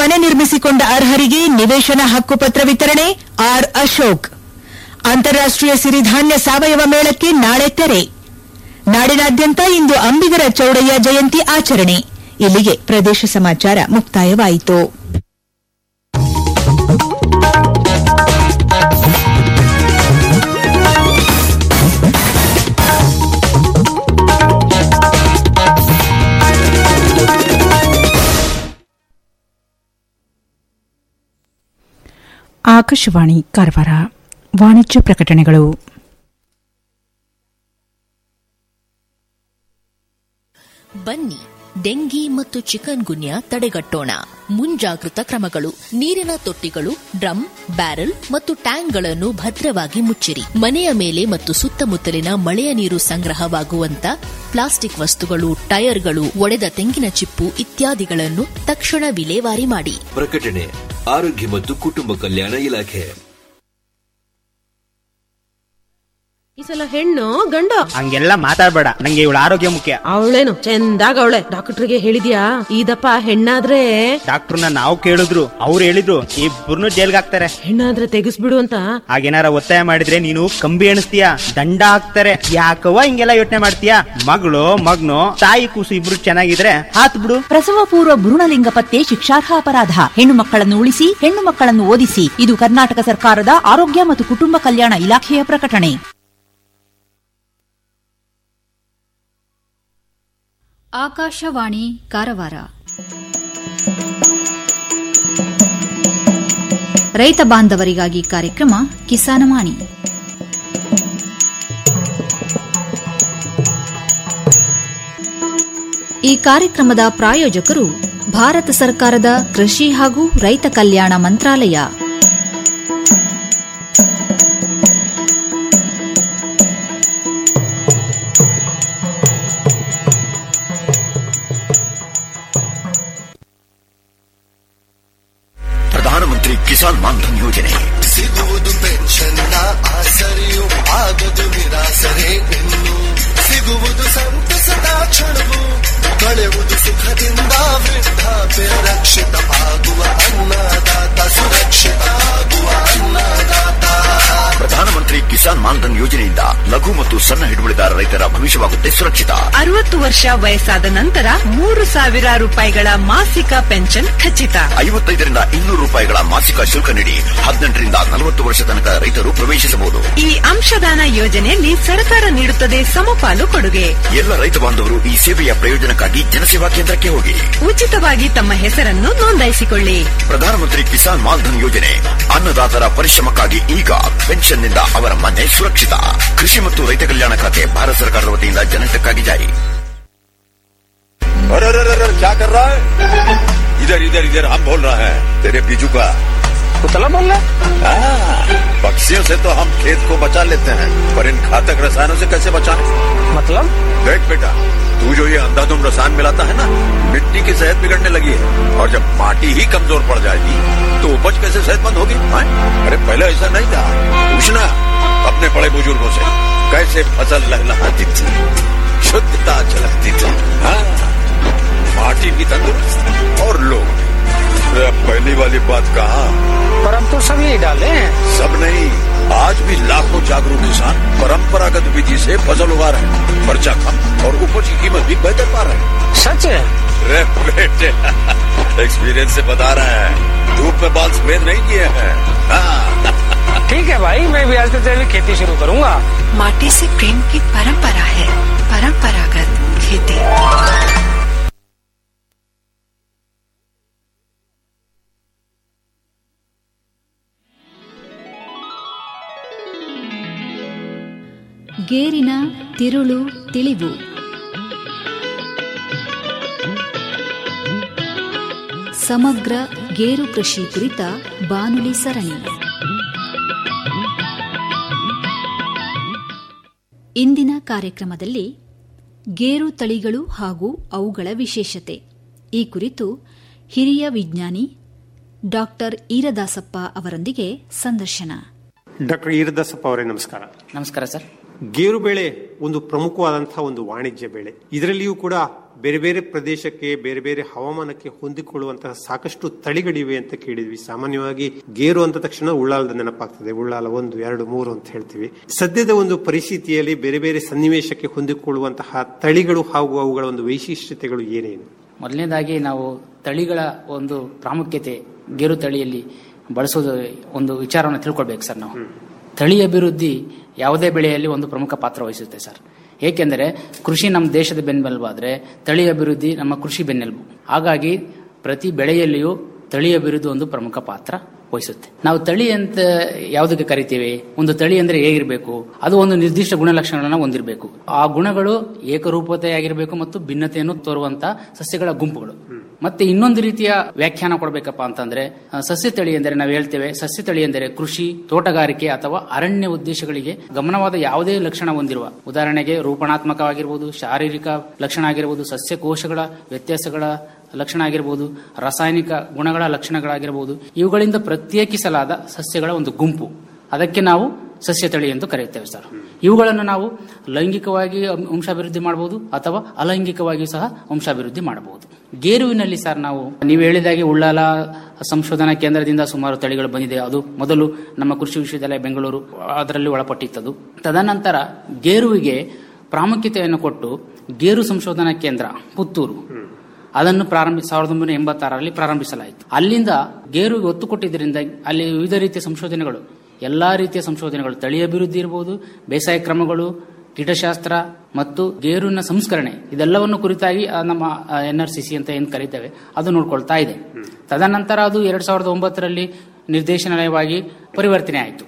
ಮನೆ ನಿರ್ಮಿಸಿಕೊಂಡ ಅರ್ಹರಿಗೆ ನಿವೇಶನ ಹಕ್ಕುಪತ್ರ ವಿತರಣೆ ಆರ್ ಅಶೋಕ್ ಅಂತಾರಾಷ್ಟೀಯ ಸಿರಿಧಾನ್ಯ ಸಾವಯವ ಮೇಳಕ್ಕೆ ನಾಳೆ ತೆರೆ ನಾಡಿನಾದ್ಯಂತ ಇಂದು ಅಂಬಿಗರ ಚೌಡಯ್ಯ ಜಯಂತಿ ಆಚರಣೆ ಇಲ್ಲಿಗೆ ಪ್ರದೇಶ ಸಮಾಚಾರ ಮುಕ್ತಾಯವಾಯಿತು ಆಕಾಶವಾಣಿ ಕಾರವಾರ ವಾಣಿಜ್ಯ ಪ್ರಕಟಣೆಗಳು ಬನ್ನಿ ಡೆಂಗಿ ಮತ್ತು ಚಿಕನ್ ಗುನ್ಯಾ ತಡೆಗಟ್ಟೋಣ ಮುಂಜಾಗೃತ ಕ್ರಮಗಳು ನೀರಿನ ತೊಟ್ಟಿಗಳು ಡ್ರಮ್ ಬ್ಯಾರೆಲ್ ಮತ್ತು ಟ್ಯಾಂಕ್ಗಳನ್ನು ಭದ್ರವಾಗಿ ಮುಚ್ಚಿರಿ ಮನೆಯ ಮೇಲೆ ಮತ್ತು ಸುತ್ತಮುತ್ತಲಿನ ಮಳೆಯ ನೀರು ಸಂಗ್ರಹವಾಗುವಂತ ಪ್ಲಾಸ್ಟಿಕ್ ವಸ್ತುಗಳು ಟೈರ್ಗಳು ಒಡೆದ ತೆಂಗಿನ ಚಿಪ್ಪು ಇತ್ಯಾದಿಗಳನ್ನು ತಕ್ಷಣ ವಿಲೇವಾರಿ ಮಾಡಿ ಪ್ರಕಟಣೆ ಆರೋಗ್ಯ ಮತ್ತು ಕುಟುಂಬ ಕಲ್ಯಾಣ ಇಲಾಖೆ ಈ ಸಲ ಹೆಣ್ಣು ಗಂಡ ಹಂಗೆಲ್ಲ ಮಾತಾಡ್ಬೇಡ ನಂಗೆ ಇವಳ ಆರೋಗ್ಯ ಮುಖ್ಯ ಅವಳೇನು ಚಂದಾಗ ಅವಳೆ ಡಾಕ್ಟರ್ಗೆ ಹೇಳಿದ್ಯಾ ಇದಪ್ಪ ಹೆಣ್ಣಾದ್ರೆ ಡಾಕ್ಟರ್ನ ನಾವು ಕೇಳಿದ್ರು ಅವ್ರು ಹೇಳಿದ್ರು ಇಬ್ಬರನ್ನು ಜೈಲ್ಗೆ ಹಾಕ್ತಾರೆ ಹೆಣ್ಣಾದ್ರೆ ತೆಗಿಸ್ಬಿಡು ಅಂತ ಹಾಗೇನಾರ ಒತ್ತಾಯ ಮಾಡಿದ್ರೆ ನೀನು ಕಂಬಿ ಎಣಿಸ್ತೀಯ ದಂಡ ಹಾಕ್ತಾರೆ ಯಾಕವ್ವ ಹಿಂಗೆಲ್ಲ ಯೋಚನೆ ಮಾಡ್ತೀಯ ಮಗಳು ಮಗ್ನು ತಾಯಿ ಕೂಸು ಇಬ್ರು ಚೆನ್ನಾಗಿದ್ರೆ ಹಾತ್ ಬಿಡು ಪ್ರಸವ ಪೂರ್ವ ಭ್ರೂಣಲಿಂಗ ಪತ್ತೆ ಶಿಕ್ಷಾರ್ಹ ಅಪರಾಧ ಹೆಣ್ಣು ಮಕ್ಕಳನ್ನು ಉಳಿಸಿ ಹೆಣ್ಣು ಮಕ್ಕಳನ್ನು ಓದಿಸಿ ಇದು ಕರ್ನಾಟಕ ಸರ್ಕಾರದ ಆರೋಗ್ಯ ಮತ್ತು ಕುಟುಂಬ ಕಲ್ಯಾಣ ಇಲಾಖೆಯ ಪ್ರಕಟಣೆ ಆಕಾಶವಾಣಿ ಕಾರವಾರ ರೈತ ಬಾಂಧವರಿಗಾಗಿ ಕಾರ್ಯಕ್ರಮ ಕಿಸಾನವಾಣಿ ಈ ಕಾರ್ಯಕ್ರಮದ ಪ್ರಾಯೋಜಕರು ಭಾರತ ಸರ್ಕಾರದ ಕೃಷಿ ಹಾಗೂ ರೈತ ಕಲ್ಯಾಣ ಮಂತ್ರಾಲಯ ಪ್ರಧಾನಮಂತ್ರಿ ಕಿಸಾನ್ ಮಾನ್ಧನ್ ಯೋಜನೆ ಸಿಗುವುದು ಪೆನ್ಷನ್ನ ಆಸರೆಯು ಆಗದು ನಿರಾಸರೆ ಇನ್ನು ಸಿಗುವುದು ಸಂತಸದ ಕ್ಷಣವು ಕಳೆಯುವುದು ಸುಖದಿಂದ ವೃದ್ಧಾಪ್ಯ ರಕ್ಷಿತ ಆಗುವ ಅನ್ನದಾತ ಸುರಕ್ಷಿತ ಆಗುವ ಅನ್ನದಾತ ಪ್ರಧಾನಮಂತ್ರಿ ಕಿಸಾನ್ ಮಾನ್ಧನ್ ಯೋಜನೆಯಿಂದ ಲಘು ಮತ್ತು ಸಣ್ಣ ಹಿಡುವಳಿದಾರ ರೈತರ ಭವಿಷ್ಯವಾಗುತ್ತೆ ಸುರಕ್ಷಿತ ಅರವತ್ತು ವರ್ಷ ವಯಸ್ಸಾದ ನಂತರ ಮೂರು ಸಾವಿರ ರೂಪಾಯಿಗಳ ಮಾಸಿಕ ಪೆನ್ಷನ್ ಖಚಿತ ಐವತ್ತೈದರಿಂದ ಇನ್ನೂರು ರೂಪಾಯಿಗಳ ಮಾಸಿಕ ಶುಲ್ಕ ನೀಡಿ ಹದಿನೆಂಟರಿಂದ ನಲವತ್ತು ವರ್ಷ ತನಕ ರೈತರು ಪ್ರವೇಶಿಸಬಹುದು ಈ ಅಂಶದಾನ ಯೋಜನೆಯಲ್ಲಿ ಸರ್ಕಾರ ನೀಡುತ್ತದೆ ಸಮಪಾಲು ಕೊಡುಗೆ ಎಲ್ಲ ರೈತ ಬಾಂಧವರು ಈ ಸೇವೆಯ ಪ್ರಯೋಜನಕ್ಕಾಗಿ ಜನಸೇವಾ ಕೇಂದ್ರಕ್ಕೆ ಹೋಗಿ ಉಚಿತವಾಗಿ ತಮ್ಮ ಹೆಸರನ್ನು ನೋಂದಾಯಿಸಿಕೊಳ್ಳಿ ಪ್ರಧಾನಮಂತ್ರಿ ಕಿಸಾನ್ ಮಾನ್ಧನ್ ಯೋಜನೆ ಅನ್ನದಾತರ ಪರಿಶ್ರಮಕ್ಕಾಗಿ ಈಗ ಪೆನ್ಷನ್ನಿಂದ ಅವರ ಮನೆ ಸುರಕ್ಷಿತ ಕೃಷಿ ಮತ್ತು ರೈತ ಕಲ್ಯಾಣ ಖಾತೆ ಭಾರತ ಸರ್ಕಾರದ ವತಿಯಿಂದ ಜನಹಿತಕ್ಕಾಗಿ ಜಾರಿ अरे अरे अरे क्या कर रहा है इधर इधर इधर हम बोल रहे हैं तेरे बीजू का पुतला बोल रहा पक्षियों से तो हम खेत को बचा लेते हैं पर इन घातक रसायनों से कैसे बचाएं मतलब देख बेटा तू जो ये अंधाधुंध रसायन मिलाता है ना मिट्टी की सेहत बिगड़ने लगी है और जब माटी ही कमजोर पड़ जाएगी तो उपज कैसे सेहतमंद होगी हाँ? अरे पहले ऐसा नहीं था पूछना अपने बड़े बुजुर्गों से कैसे फसल लहलहाती थी शुद्धता झलकती थी हाँ माटी भी तंदुरुस्त और लोग भी। अरे पहली वाली बात कहा पर हम तो सब यही डाले सब नहीं आज भी लाखों जागरूक किसान परंपरागत विधि से फसल उगा रहे हैं खर्चा कम और उपज की कीमत भी बेहतर पा रहे हैं सच है रे बेटे एक्सपीरियंस से बता रहे हैं धूप में बाल सफेद नहीं किए हैं हाँ। ठीक है भाई मैं भी आज से तेरी खेती शुरू करूंगा माटी से प्रेम की परंपरा है परंपरागत खेती ಗೇರಿನ ತಿರುಳು ತಿಳಿವು ಸಮಗ್ರ ಗೇರು ಕೃಷಿ ಕುರಿತ ಬಾನುಲಿ ಸರಣಿ ಇಂದಿನ ಕಾರ್ಯಕ್ರಮದಲ್ಲಿ ಗೇರು ತಳಿಗಳು ಹಾಗೂ ಅವುಗಳ ವಿಶೇಷತೆ ಈ ಕುರಿತು ಹಿರಿಯ ವಿಜ್ಞಾನಿ ಡಾಕ್ಟರ್ ಈರದಾಸಪ್ಪ ಅವರೊಂದಿಗೆ ಸಂದರ್ಶನ ಡಾಕ್ಟರ್ ಈರದಾಸಪ್ಪ ಅವರೇ ನಮಸ್ಕಾರ ನಮಸ್ಕಾರ ಸರ್ ಗೇರು ಬೆಳೆ ಒಂದು ಪ್ರಮುಖವಾದಂತಹ ಒಂದು ವಾಣಿಜ್ಯ ಬೆಳೆ ಇದರಲ್ಲಿಯೂ ಕೂಡ ಬೇರೆ ಬೇರೆ ಪ್ರದೇಶಕ್ಕೆ ಬೇರೆ ಬೇರೆ ಹವಾಮಾನಕ್ಕೆ ಹೊಂದಿಕೊಳ್ಳುವಂತಹ ಸಾಕಷ್ಟು ತಳಿಗಳಿವೆ ಅಂತ ಕೇಳಿದ್ವಿ ಸಾಮಾನ್ಯವಾಗಿ ಗೇರು ಅಂತ ತಕ್ಷಣ ಉಳ್ಳಾಲದ ನೆನಪಾಗ್ತದೆ ಉಳ್ಳಾಲ ಒಂದು ಎರಡು ಮೂರು ಅಂತ ಹೇಳ್ತೀವಿ ಸದ್ಯದ ಒಂದು ಪರಿಸ್ಥಿತಿಯಲ್ಲಿ ಬೇರೆ ಬೇರೆ ಸನ್ನಿವೇಶಕ್ಕೆ ಹೊಂದಿಕೊಳ್ಳುವಂತಹ ತಳಿಗಳು ಹಾಗೂ ಅವುಗಳ ಒಂದು ವೈಶಿಷ್ಟ್ಯತೆಗಳು ಏನೇನು ಮೊದಲನೇದಾಗಿ ನಾವು ತಳಿಗಳ ಒಂದು ಪ್ರಾಮುಖ್ಯತೆ ಗೇರು ತಳಿಯಲ್ಲಿ ಬಳಸೋದು ಒಂದು ವಿಚಾರವನ್ನು ತಿಳ್ಕೊಳ್ಬೇಕು ಸರ್ ನಾವು ತಳಿ ಅಭಿವೃದ್ಧಿ ಯಾವುದೇ ಬೆಳೆಯಲ್ಲಿ ಒಂದು ಪ್ರಮುಖ ಪಾತ್ರ ವಹಿಸುತ್ತೆ ಸರ್ ಏಕೆಂದರೆ ಕೃಷಿ ನಮ್ಮ ದೇಶದ ಬೆನ್ನೆಲುಬಾದ್ರೆ ತಳಿ ಅಭಿವೃದ್ಧಿ ನಮ್ಮ ಕೃಷಿ ಬೆನ್ನೆಲುಬು ಹಾಗಾಗಿ ಪ್ರತಿ ಬೆಳೆಯಲ್ಲಿಯೂ ತಳಿ ಅಭಿವೃದ್ಧಿ ಒಂದು ಪ್ರಮುಖ ಪಾತ್ರ ವಹಿಸುತ್ತೆ ನಾವು ತಳಿ ಅಂತ ಯಾವುದಕ್ಕೆ ಕರಿತೀವಿ ಒಂದು ತಳಿ ಅಂದ್ರೆ ಹೇಗಿರಬೇಕು ಅದು ಒಂದು ನಿರ್ದಿಷ್ಟ ಗುಣಲಕ್ಷಣಗಳನ್ನ ಹೊಂದಿರಬೇಕು ಆ ಗುಣಗಳು ಏಕರೂಪತೆಯಾಗಿರಬೇಕು ಮತ್ತು ಭಿನ್ನತೆಯನ್ನು ತೋರುವಂತ ಸಸ್ಯಗಳ ಗುಂಪುಗಳು ಮತ್ತೆ ಇನ್ನೊಂದು ರೀತಿಯ ವ್ಯಾಖ್ಯಾನ ಕೊಡಬೇಕಪ್ಪ ಅಂತಂದ್ರೆ ಆ, ಸಸ್ಯ ತಳಿ ಎಂದರೆ ನಾವು ಹೇಳ್ತೇವೆ ಸಸ್ಯ ತಳಿ ಎಂದರೆ ಕೃಷಿ ತೋಟಗಾರಿಕೆ ಅಥವಾ ಅರಣ್ಯ ಉದ್ದೇಶಗಳಿಗೆ ಗಮನವಾದ ಯಾವುದೇ ಲಕ್ಷಣ ಹೊಂದಿರುವ ಉದಾಹರಣೆಗೆ ರೂಪಣಾತ್ಮಕವಾಗಿರ್ಬೋದು ಶಾರೀರಿಕ ಲಕ್ಷಣ ಆಗಿರ್ಬೋದು ಸಸ್ಯ ಕೋಶಗಳ ವ್ಯತ್ಯಾಸಗಳ ಲಕ್ಷಣ ಆಗಿರ್ಬೋದು ರಾಸಾಯನಿಕ ಗುಣಗಳ ಲಕ್ಷಣಗಳಾಗಿರಬಹುದು ಇವುಗಳಿಂದ ಪ್ರತ್ಯೇಕಿಸಲಾದ ಸಸ್ಯಗಳ ಒಂದು ಗುಂಪು ಅದಕ್ಕೆ ನಾವು ಸಸ್ಯ ತಳಿ ಎಂದು ಕರೆಯುತ್ತೇವೆ ಸರ್ ಇವುಗಳನ್ನು ನಾವು ಲೈಂಗಿಕವಾಗಿ ವಂಶ- ವಂಶಾಭಿವೃದ್ಧಿ ಮಾಡಬಹುದು ಅಥವಾ ಅಲೈಂಗಿಕವಾಗಿಯೂ ಸಹ ವಂಶಾಭಿವೃದ್ಧಿ ಮಾಡಬಹುದು ಗೇರುವಿನಲ್ಲಿ ಸರ್ ನಾವು ನೀವು ಹೇಳಿದಾಗೆ ಉಳ್ಳಾಲ ಸಂಶೋಧನಾ ಕೇಂದ್ರದಿಂದ ಸುಮಾರು ತಳಿಗಳು ಬಂದಿದೆ ಅದು ಮೊದಲು ನಮ್ಮ ಕೃಷಿ ವಿಶ್ವವಿದ್ಯಾಲಯ ಬೆಂಗಳೂರು ಅದರಲ್ಲಿ ಒಳಪಟ್ಟಿತ್ತದು ತದನಂತರ ಗೇರುವಿಗೆ ಪ್ರಾಮುಖ್ಯತೆಯನ್ನು ಕೊಟ್ಟು ಗೇರು ಸಂಶೋಧನಾ ಕೇಂದ್ರ ಪುತ್ತೂರು ಅದನ್ನು ಪ್ರಾರಂಭಿ ಸಾವಿರದ ಒಂಬೈನೂರ ಎಂಬತ್ತಾರರಲ್ಲಿ ಪ್ರಾರಂಭಿಸಲಾಯಿತು ಅಲ್ಲಿಂದ ಗೇರುಗೆ ಒತ್ತು ಕೊಟ್ಟಿದ್ದರಿಂದ ಅಲ್ಲಿ ವಿವಿಧ ರೀತಿಯ ಸಂಶೋಧನೆಗಳು ಎಲ್ಲಾ ರೀತಿಯ ಸಂಶೋಧನೆಗಳು ತಳಿ ಅಭಿವೃದ್ಧಿ ಇರಬಹುದು ಬೇಸಾಯ ಕ್ರಮಗಳು ಕೀಟಶಾಸ್ತ್ರ ಮತ್ತು ಗೇರುವಿನ ಸಂಸ್ಕರಣೆ ಇದೆಲ್ಲವನ್ನು ಕುರಿತಾಗಿ ಆ, ನಮ್ಮ ಎನ್ ಆರ್ ಸಿ ಸಿ ಅಂತ ಏನ್ ಕರೀತೇವೆ ಅದು ನೋಡ್ಕೊಳ್ತಾ ಇದೆ ತದನಂತರ ಅದು ಎರಡ್ ಸಾವಿರದ ಒಂಬತ್ತರಲ್ಲಿ ನಿರ್ದೇಶನಾಲಯವಾಗಿ ಪರಿವರ್ತನೆ ಆಯಿತು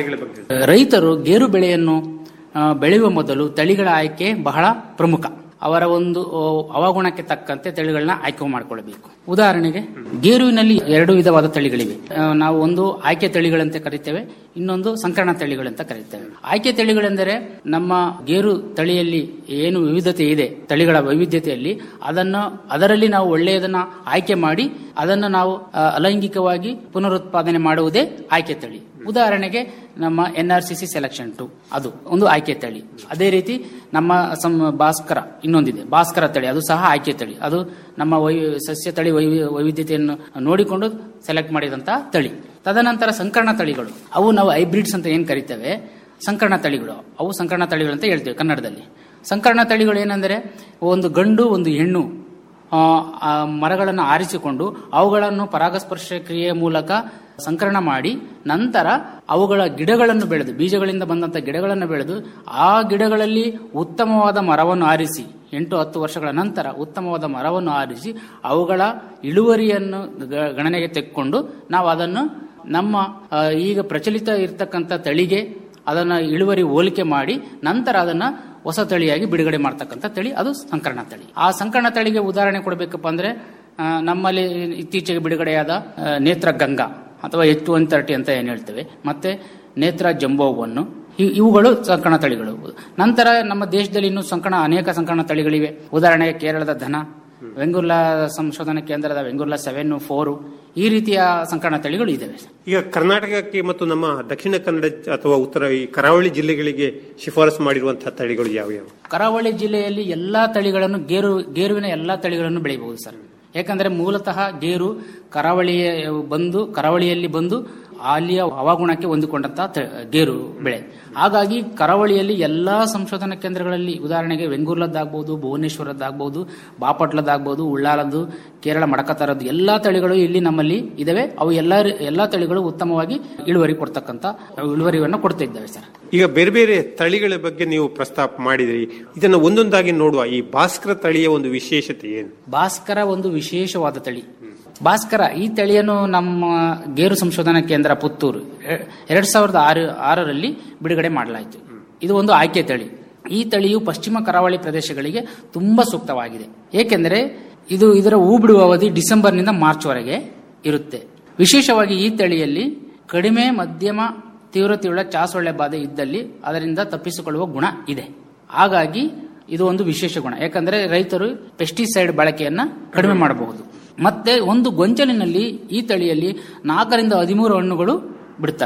ರೈತರು ಗೇರು ಬೆಳೆಯನ್ನು ಆ, ಬೆಳೆಯುವ ಮೊದಲು ತಳಿಗಳ ಆಯ್ಕೆ ಬಹಳ ಪ್ರಮುಖ ಅವರ ಒಂದು ಆ, ಹವಾಗುಣಕ್ಕೆ ತಕ್ಕಂತೆ ತಳಿಗಳನ್ನ ಆಯ್ಕೆ ಮಾಡಿಕೊಳ್ಳಬೇಕು ಉದಾಹರಣೆಗೆ ಗೇರುವಿನಲ್ಲಿ ಎರಡು ವಿಧವಾದ ತಳಿಗಳಿವೆ ಆ, ನಾವು ಒಂದು ಆಯ್ಕೆ ತಳಿಗಳಂತೆ ಕರಿತೇವೆ ಇನ್ನೊಂದು ಸಂಕರಣ ತಳಿಗಳಂತ ಕರೀತೇವೆ ಆಯ್ಕೆ ತಳಿಗಳೆಂದರೆ ನಮ್ಮ ಗೇರು ತಳಿಯಲ್ಲಿ ಏನು ವಿವಿಧತೆ ಇದೆ ತಳಿಗಳ ವೈವಿಧ್ಯತೆಯಲ್ಲಿ ಅದನ್ನು ಅದರಲ್ಲಿ ನಾವು ಒಳ್ಳೆಯದನ್ನ ಆಯ್ಕೆ ಮಾಡಿ ಅದನ್ನು ನಾವು ಆ, ಅಲೈಂಗಿಕವಾಗಿ ಪುನರುತ್ಪಾದನೆ ಮಾಡುವುದೇ ಆಯ್ಕೆ ತಳಿ ಉದಾಹರಣೆಗೆ ನಮ್ಮ N R C C selection two ಅದು ಒಂದು ಆಯ್ಕೆ ತಳಿ ಅದೇ ರೀತಿ ನಮ್ಮ ಸಂ ಭಾಸ್ಕರ ಇನ್ನೊಂದಿದೆ ಭಾಸ್ಕರ ತಳಿ ಅದು ಸಹ ಆಯ್ಕೆ ತಳಿ ಅದು ನಮ್ಮ ವೈ ಸಸ್ಯ ತಳಿ ವೈವಿ- ವೈವಿಧ್ಯತೆಯನ್ನು ನೋಡಿಕೊಂಡು ಸೆಲೆಕ್ಟ್ ಮಾಡಿದಂತಹ ತಳಿ ತದನಂತರ ಸಂಕರಣ ತಳಿಗಳು ಅವು ನಾವು ಹೈಬ್ರಿಡ್ಸ್ ಅಂತ ಏನ್ ಕರಿತೇವೆ ಸಂಕರಣ ತಳಿಗಳು ಅವು ಸಂಕರಣ ತಳಿಗಳು ಅಂತ ಹೇಳ್ತೇವೆ ಕನ್ನಡದಲ್ಲಿ ಸಂಕರಣ ತಳಿಗಳು ಏನಂದ್ರೆ ಒಂದು ಗಂಡು ಒಂದು ಹೆಣ್ಣು ಆ, ಆ ಮರಗಳನ್ನು ಆರಿಸಿಕೊಂಡು ಅವುಗಳನ್ನು ಪರಾಗಸ್ಪರ್ಶ ಕ್ರಿಯೆಯ ಮೂಲಕ ಸಂಕರಣ ಮಾಡಿ ನಂತರ ಅವುಗಳ ಗಿಡಗಳನ್ನು ಬೆಳೆದು ಬೀಜಗಳಿಂದ ಬಂದಂತ ಗಿಡಗಳನ್ನು ಬೆಳೆದು ಆ ಗಿಡಗಳಲ್ಲಿ ಉತ್ತಮವಾದ ಮರವನ್ನು ಆರಿಸಿ ಎಂಟು ಹತ್ತು ವರ್ಷಗಳ ನಂತರ ಉತ್ತಮವಾದ ಮರವನ್ನು ಆರಿಸಿ ಅವುಗಳ ಇಳುವರಿಯನ್ನು ಗ- ಗಣನೆಗೆ ತೆಗೆದುಕೊಂಡು ನಾವು ಅದನ್ನು ನಮ್ಮ ಆ, ಈಗ ಪ್ರಚಲಿತ ಇರತಕ್ಕಂಥ ತಳಿಗೆ ಅದನ್ನ ಇಳುವರಿ ಹೋಲಿಕೆ ಮಾಡಿ ನಂತರ ಅದನ್ನ ಹೊಸ ತಳಿಯಾಗಿ ಬಿಡುಗಡೆ ಮಾಡ್ತಕ್ಕಂಥ ತಳಿ ಅದು ಸಂಕರಣ ತಳಿ ಆ ಸಂಕರಣ ತಳಿಗೆ ಉದಾಹರಣೆ ಕೊಡಬೇಕಪ್ಪ ಅಂದ್ರೆ ಆ, ನಮ್ಮಲ್ಲಿ ಇತ್ತೀಚೆಗೆ ಬಿಡುಗಡೆಯಾದ ಆ, ನೇತ್ರ ಗಂಗಾ ಅಥವಾ ಎಚ್ ಒನ್ ತರ್ಟಿ ಅಂತ ಏನ್ ಹೇಳ್ತೇವೆ ಮತ್ತೆ ನೇತ್ರ ಜಂಬೋವನ್ನು ಇ- ಇವುಗಳು ಸಂಕರಣ ತಳಿಗಳು ನಂತರ ನಮ್ಮ ದೇಶದಲ್ಲಿ ಇನ್ನೂ ಸಂಕರಣ ಅನೇಕ ಸಂಕರಣ ತಳಿಗಳಿವೆ ಉದಾಹರಣೆಗೆ ಕೇರಳದ ಧನ ವೆಂಗುರ್ಲಾ ಸಂಶೋಧನಾ ಕೇಂದ್ರದ ವೆಂಗುರ್ಲಾ ಸೆವೆನ್ ಫೋರ್ ಈ ರೀತಿಯ ಸಂಕರಣ ತಳಿಗಳು ಇದಾವೆ ಈಗ ಕರ್ನಾಟಕಕ್ಕೆ ಮತ್ತು ನಮ್ಮ ದಕ್ಷಿಣ ಕನ್ನಡ ಅಥವಾ ಉತ್ತರ ಈ ಕರಾವಳಿ ಜಿಲ್ಲೆಗಳಿಗೆ ಶಿಫಾರಸು ಮಾಡಿರುವಂತಹ ತಳಿಗಳು ಯಾವ್ಯಾವು ಕರಾವಳಿ ಜಿಲ್ಲೆಯಲ್ಲಿ ಎಲ್ಲಾ ತಳಿಗಳನ್ನು ಗೇರು ಗೇರುವಿನ ಎಲ್ಲಾ ತಳಿಗಳನ್ನು ಬೆಳೆಯಬಹುದು ಸರ್ ಯಾಕಂದ್ರೆ ಮೂಲತಃ ಗೇರು ಕರಾವಳಿಯ ಬಂದು ಕರಾವಳಿಯಲ್ಲಿ ಬಂದು ಅಲ್ಲಿಯ ಹವಾಗುಣಕ್ಕೆ ಹೊಂದಿಕೊಂಡಂತ ತ- ಗೇರು ಬೆಳೆ ಹಾಗಾಗಿ ಕರಾವಳಿಯಲ್ಲಿ ಎಲ್ಲಾ ಸಂಶೋಧನಾ ಕೇಂದ್ರಗಳಲ್ಲಿ ಉದಾಹರಣೆಗೆ ವೆಂಗೂರ್ಲದ್ದಾಗ್ಬೋದು ಭುವನೇಶ್ವರದ್ದಾಗ್ಬೋದು ಬಾಪಟ್ಲದ್ದಾಗ್ಬೋದು ಉಳ್ಳಾಲದ್ದು ಕೇರಳ ಮಡಕತರದ್ದು ಎಲ್ಲಾ ತಳಿಗಳು ಇಲ್ಲಿ ನಮ್ಮಲ್ಲಿ ಇದಾವೆ ಅವು ಎಲ್ಲಾ ಎಲ್ಲಾ ತಳಿಗಳು ಉತ್ತಮವಾಗಿ ಇಳುವರಿ ಕೊಡ್ತಕ್ಕಂತ ಇಳುವರಿಯನ್ನು ಕೊಡ್ತಾ ಇದ್ದಾವೆ ಸರ್ ಈಗ ಬೇರೆ ಬೇರೆ ತಳಿಗಳ ಬಗ್ಗೆ ನೀವು ಪ್ರಸ್ತಾಪ ಮಾಡಿದ್ರಿ ಇದನ್ನ ಒಂದೊಂದಾಗಿ ನೋಡುವ ಈ ಭಾಸ್ಕರ ತಳಿಯ ಒಂದು ವಿಶೇಷತೆ ಏನು ಭಾಸ್ಕರ ಒಂದು ವಿಶೇಷವಾದ ತಳಿ ಭಾಸ್ಕರ ಈ ತಳಿಯನ್ನು ನಮ್ಮ ಗೇರು ಸಂಶೋಧನಾ ಕೇಂದ್ರ ಪುತ್ತೂರು ಎ- ಎರಡ್ ಸಾವಿರದ ಆರು ಆರರಲ್ಲಿ ಬಿಡುಗಡೆ ಮಾಡಲಾಯಿತು ಇದು ಒಂದು ಆಯ್ಕೆ ತಳಿ ಈ ತಳಿಯು ಪಶ್ಚಿಮ ಕರಾವಳಿ ಪ್ರದೇಶಗಳಿಗೆ ತುಂಬಾ ಸೂಕ್ತವಾಗಿದೆ ಏಕೆಂದರೆ ಇದು ಇದರ ಹೂ ಬಿಡುವ ಅವಧಿ ಡಿಸೆಂಬರ್ನಿಂದ ಮಾರ್ಚ್ವರೆಗೆ ಇರುತ್ತೆ ವಿಶೇಷವಾಗಿ ಈ ತಳಿಯಲ್ಲಿ ಕಡಿಮೆ ಮಧ್ಯಮ ತೀವ್ರತೆಯುಳ್ಳ ಚಾಸೊಳ್ಳೆ ಬಾಧೆ ಇದ್ದಲ್ಲಿ ಅದರಿಂದ ತಪ್ಪಿಸಿಕೊಳ್ಳುವ ಗುಣ ಇದೆ ಹಾಗಾಗಿ ಇದು ಒಂದು ವಿಶೇಷ ಗುಣ ಯಾಕಂದ್ರೆ ರೈತರು ಪೆಸ್ಟಿಸೈಡ್ ಬಳಕೆಯನ್ನ ಕಡಿಮೆ ಮಾಡಬಹುದು ಮತ್ತೆ ಒಂದು ಗೊಂಚಲಿನಲ್ಲಿ ಈ ತಳಿಯಲ್ಲಿ ನಾಲ್ಕರಿಂದ ಹದಿಮೂರು ಹಣ್ಣುಗಳು ಬಿಡುತ್ತವೆ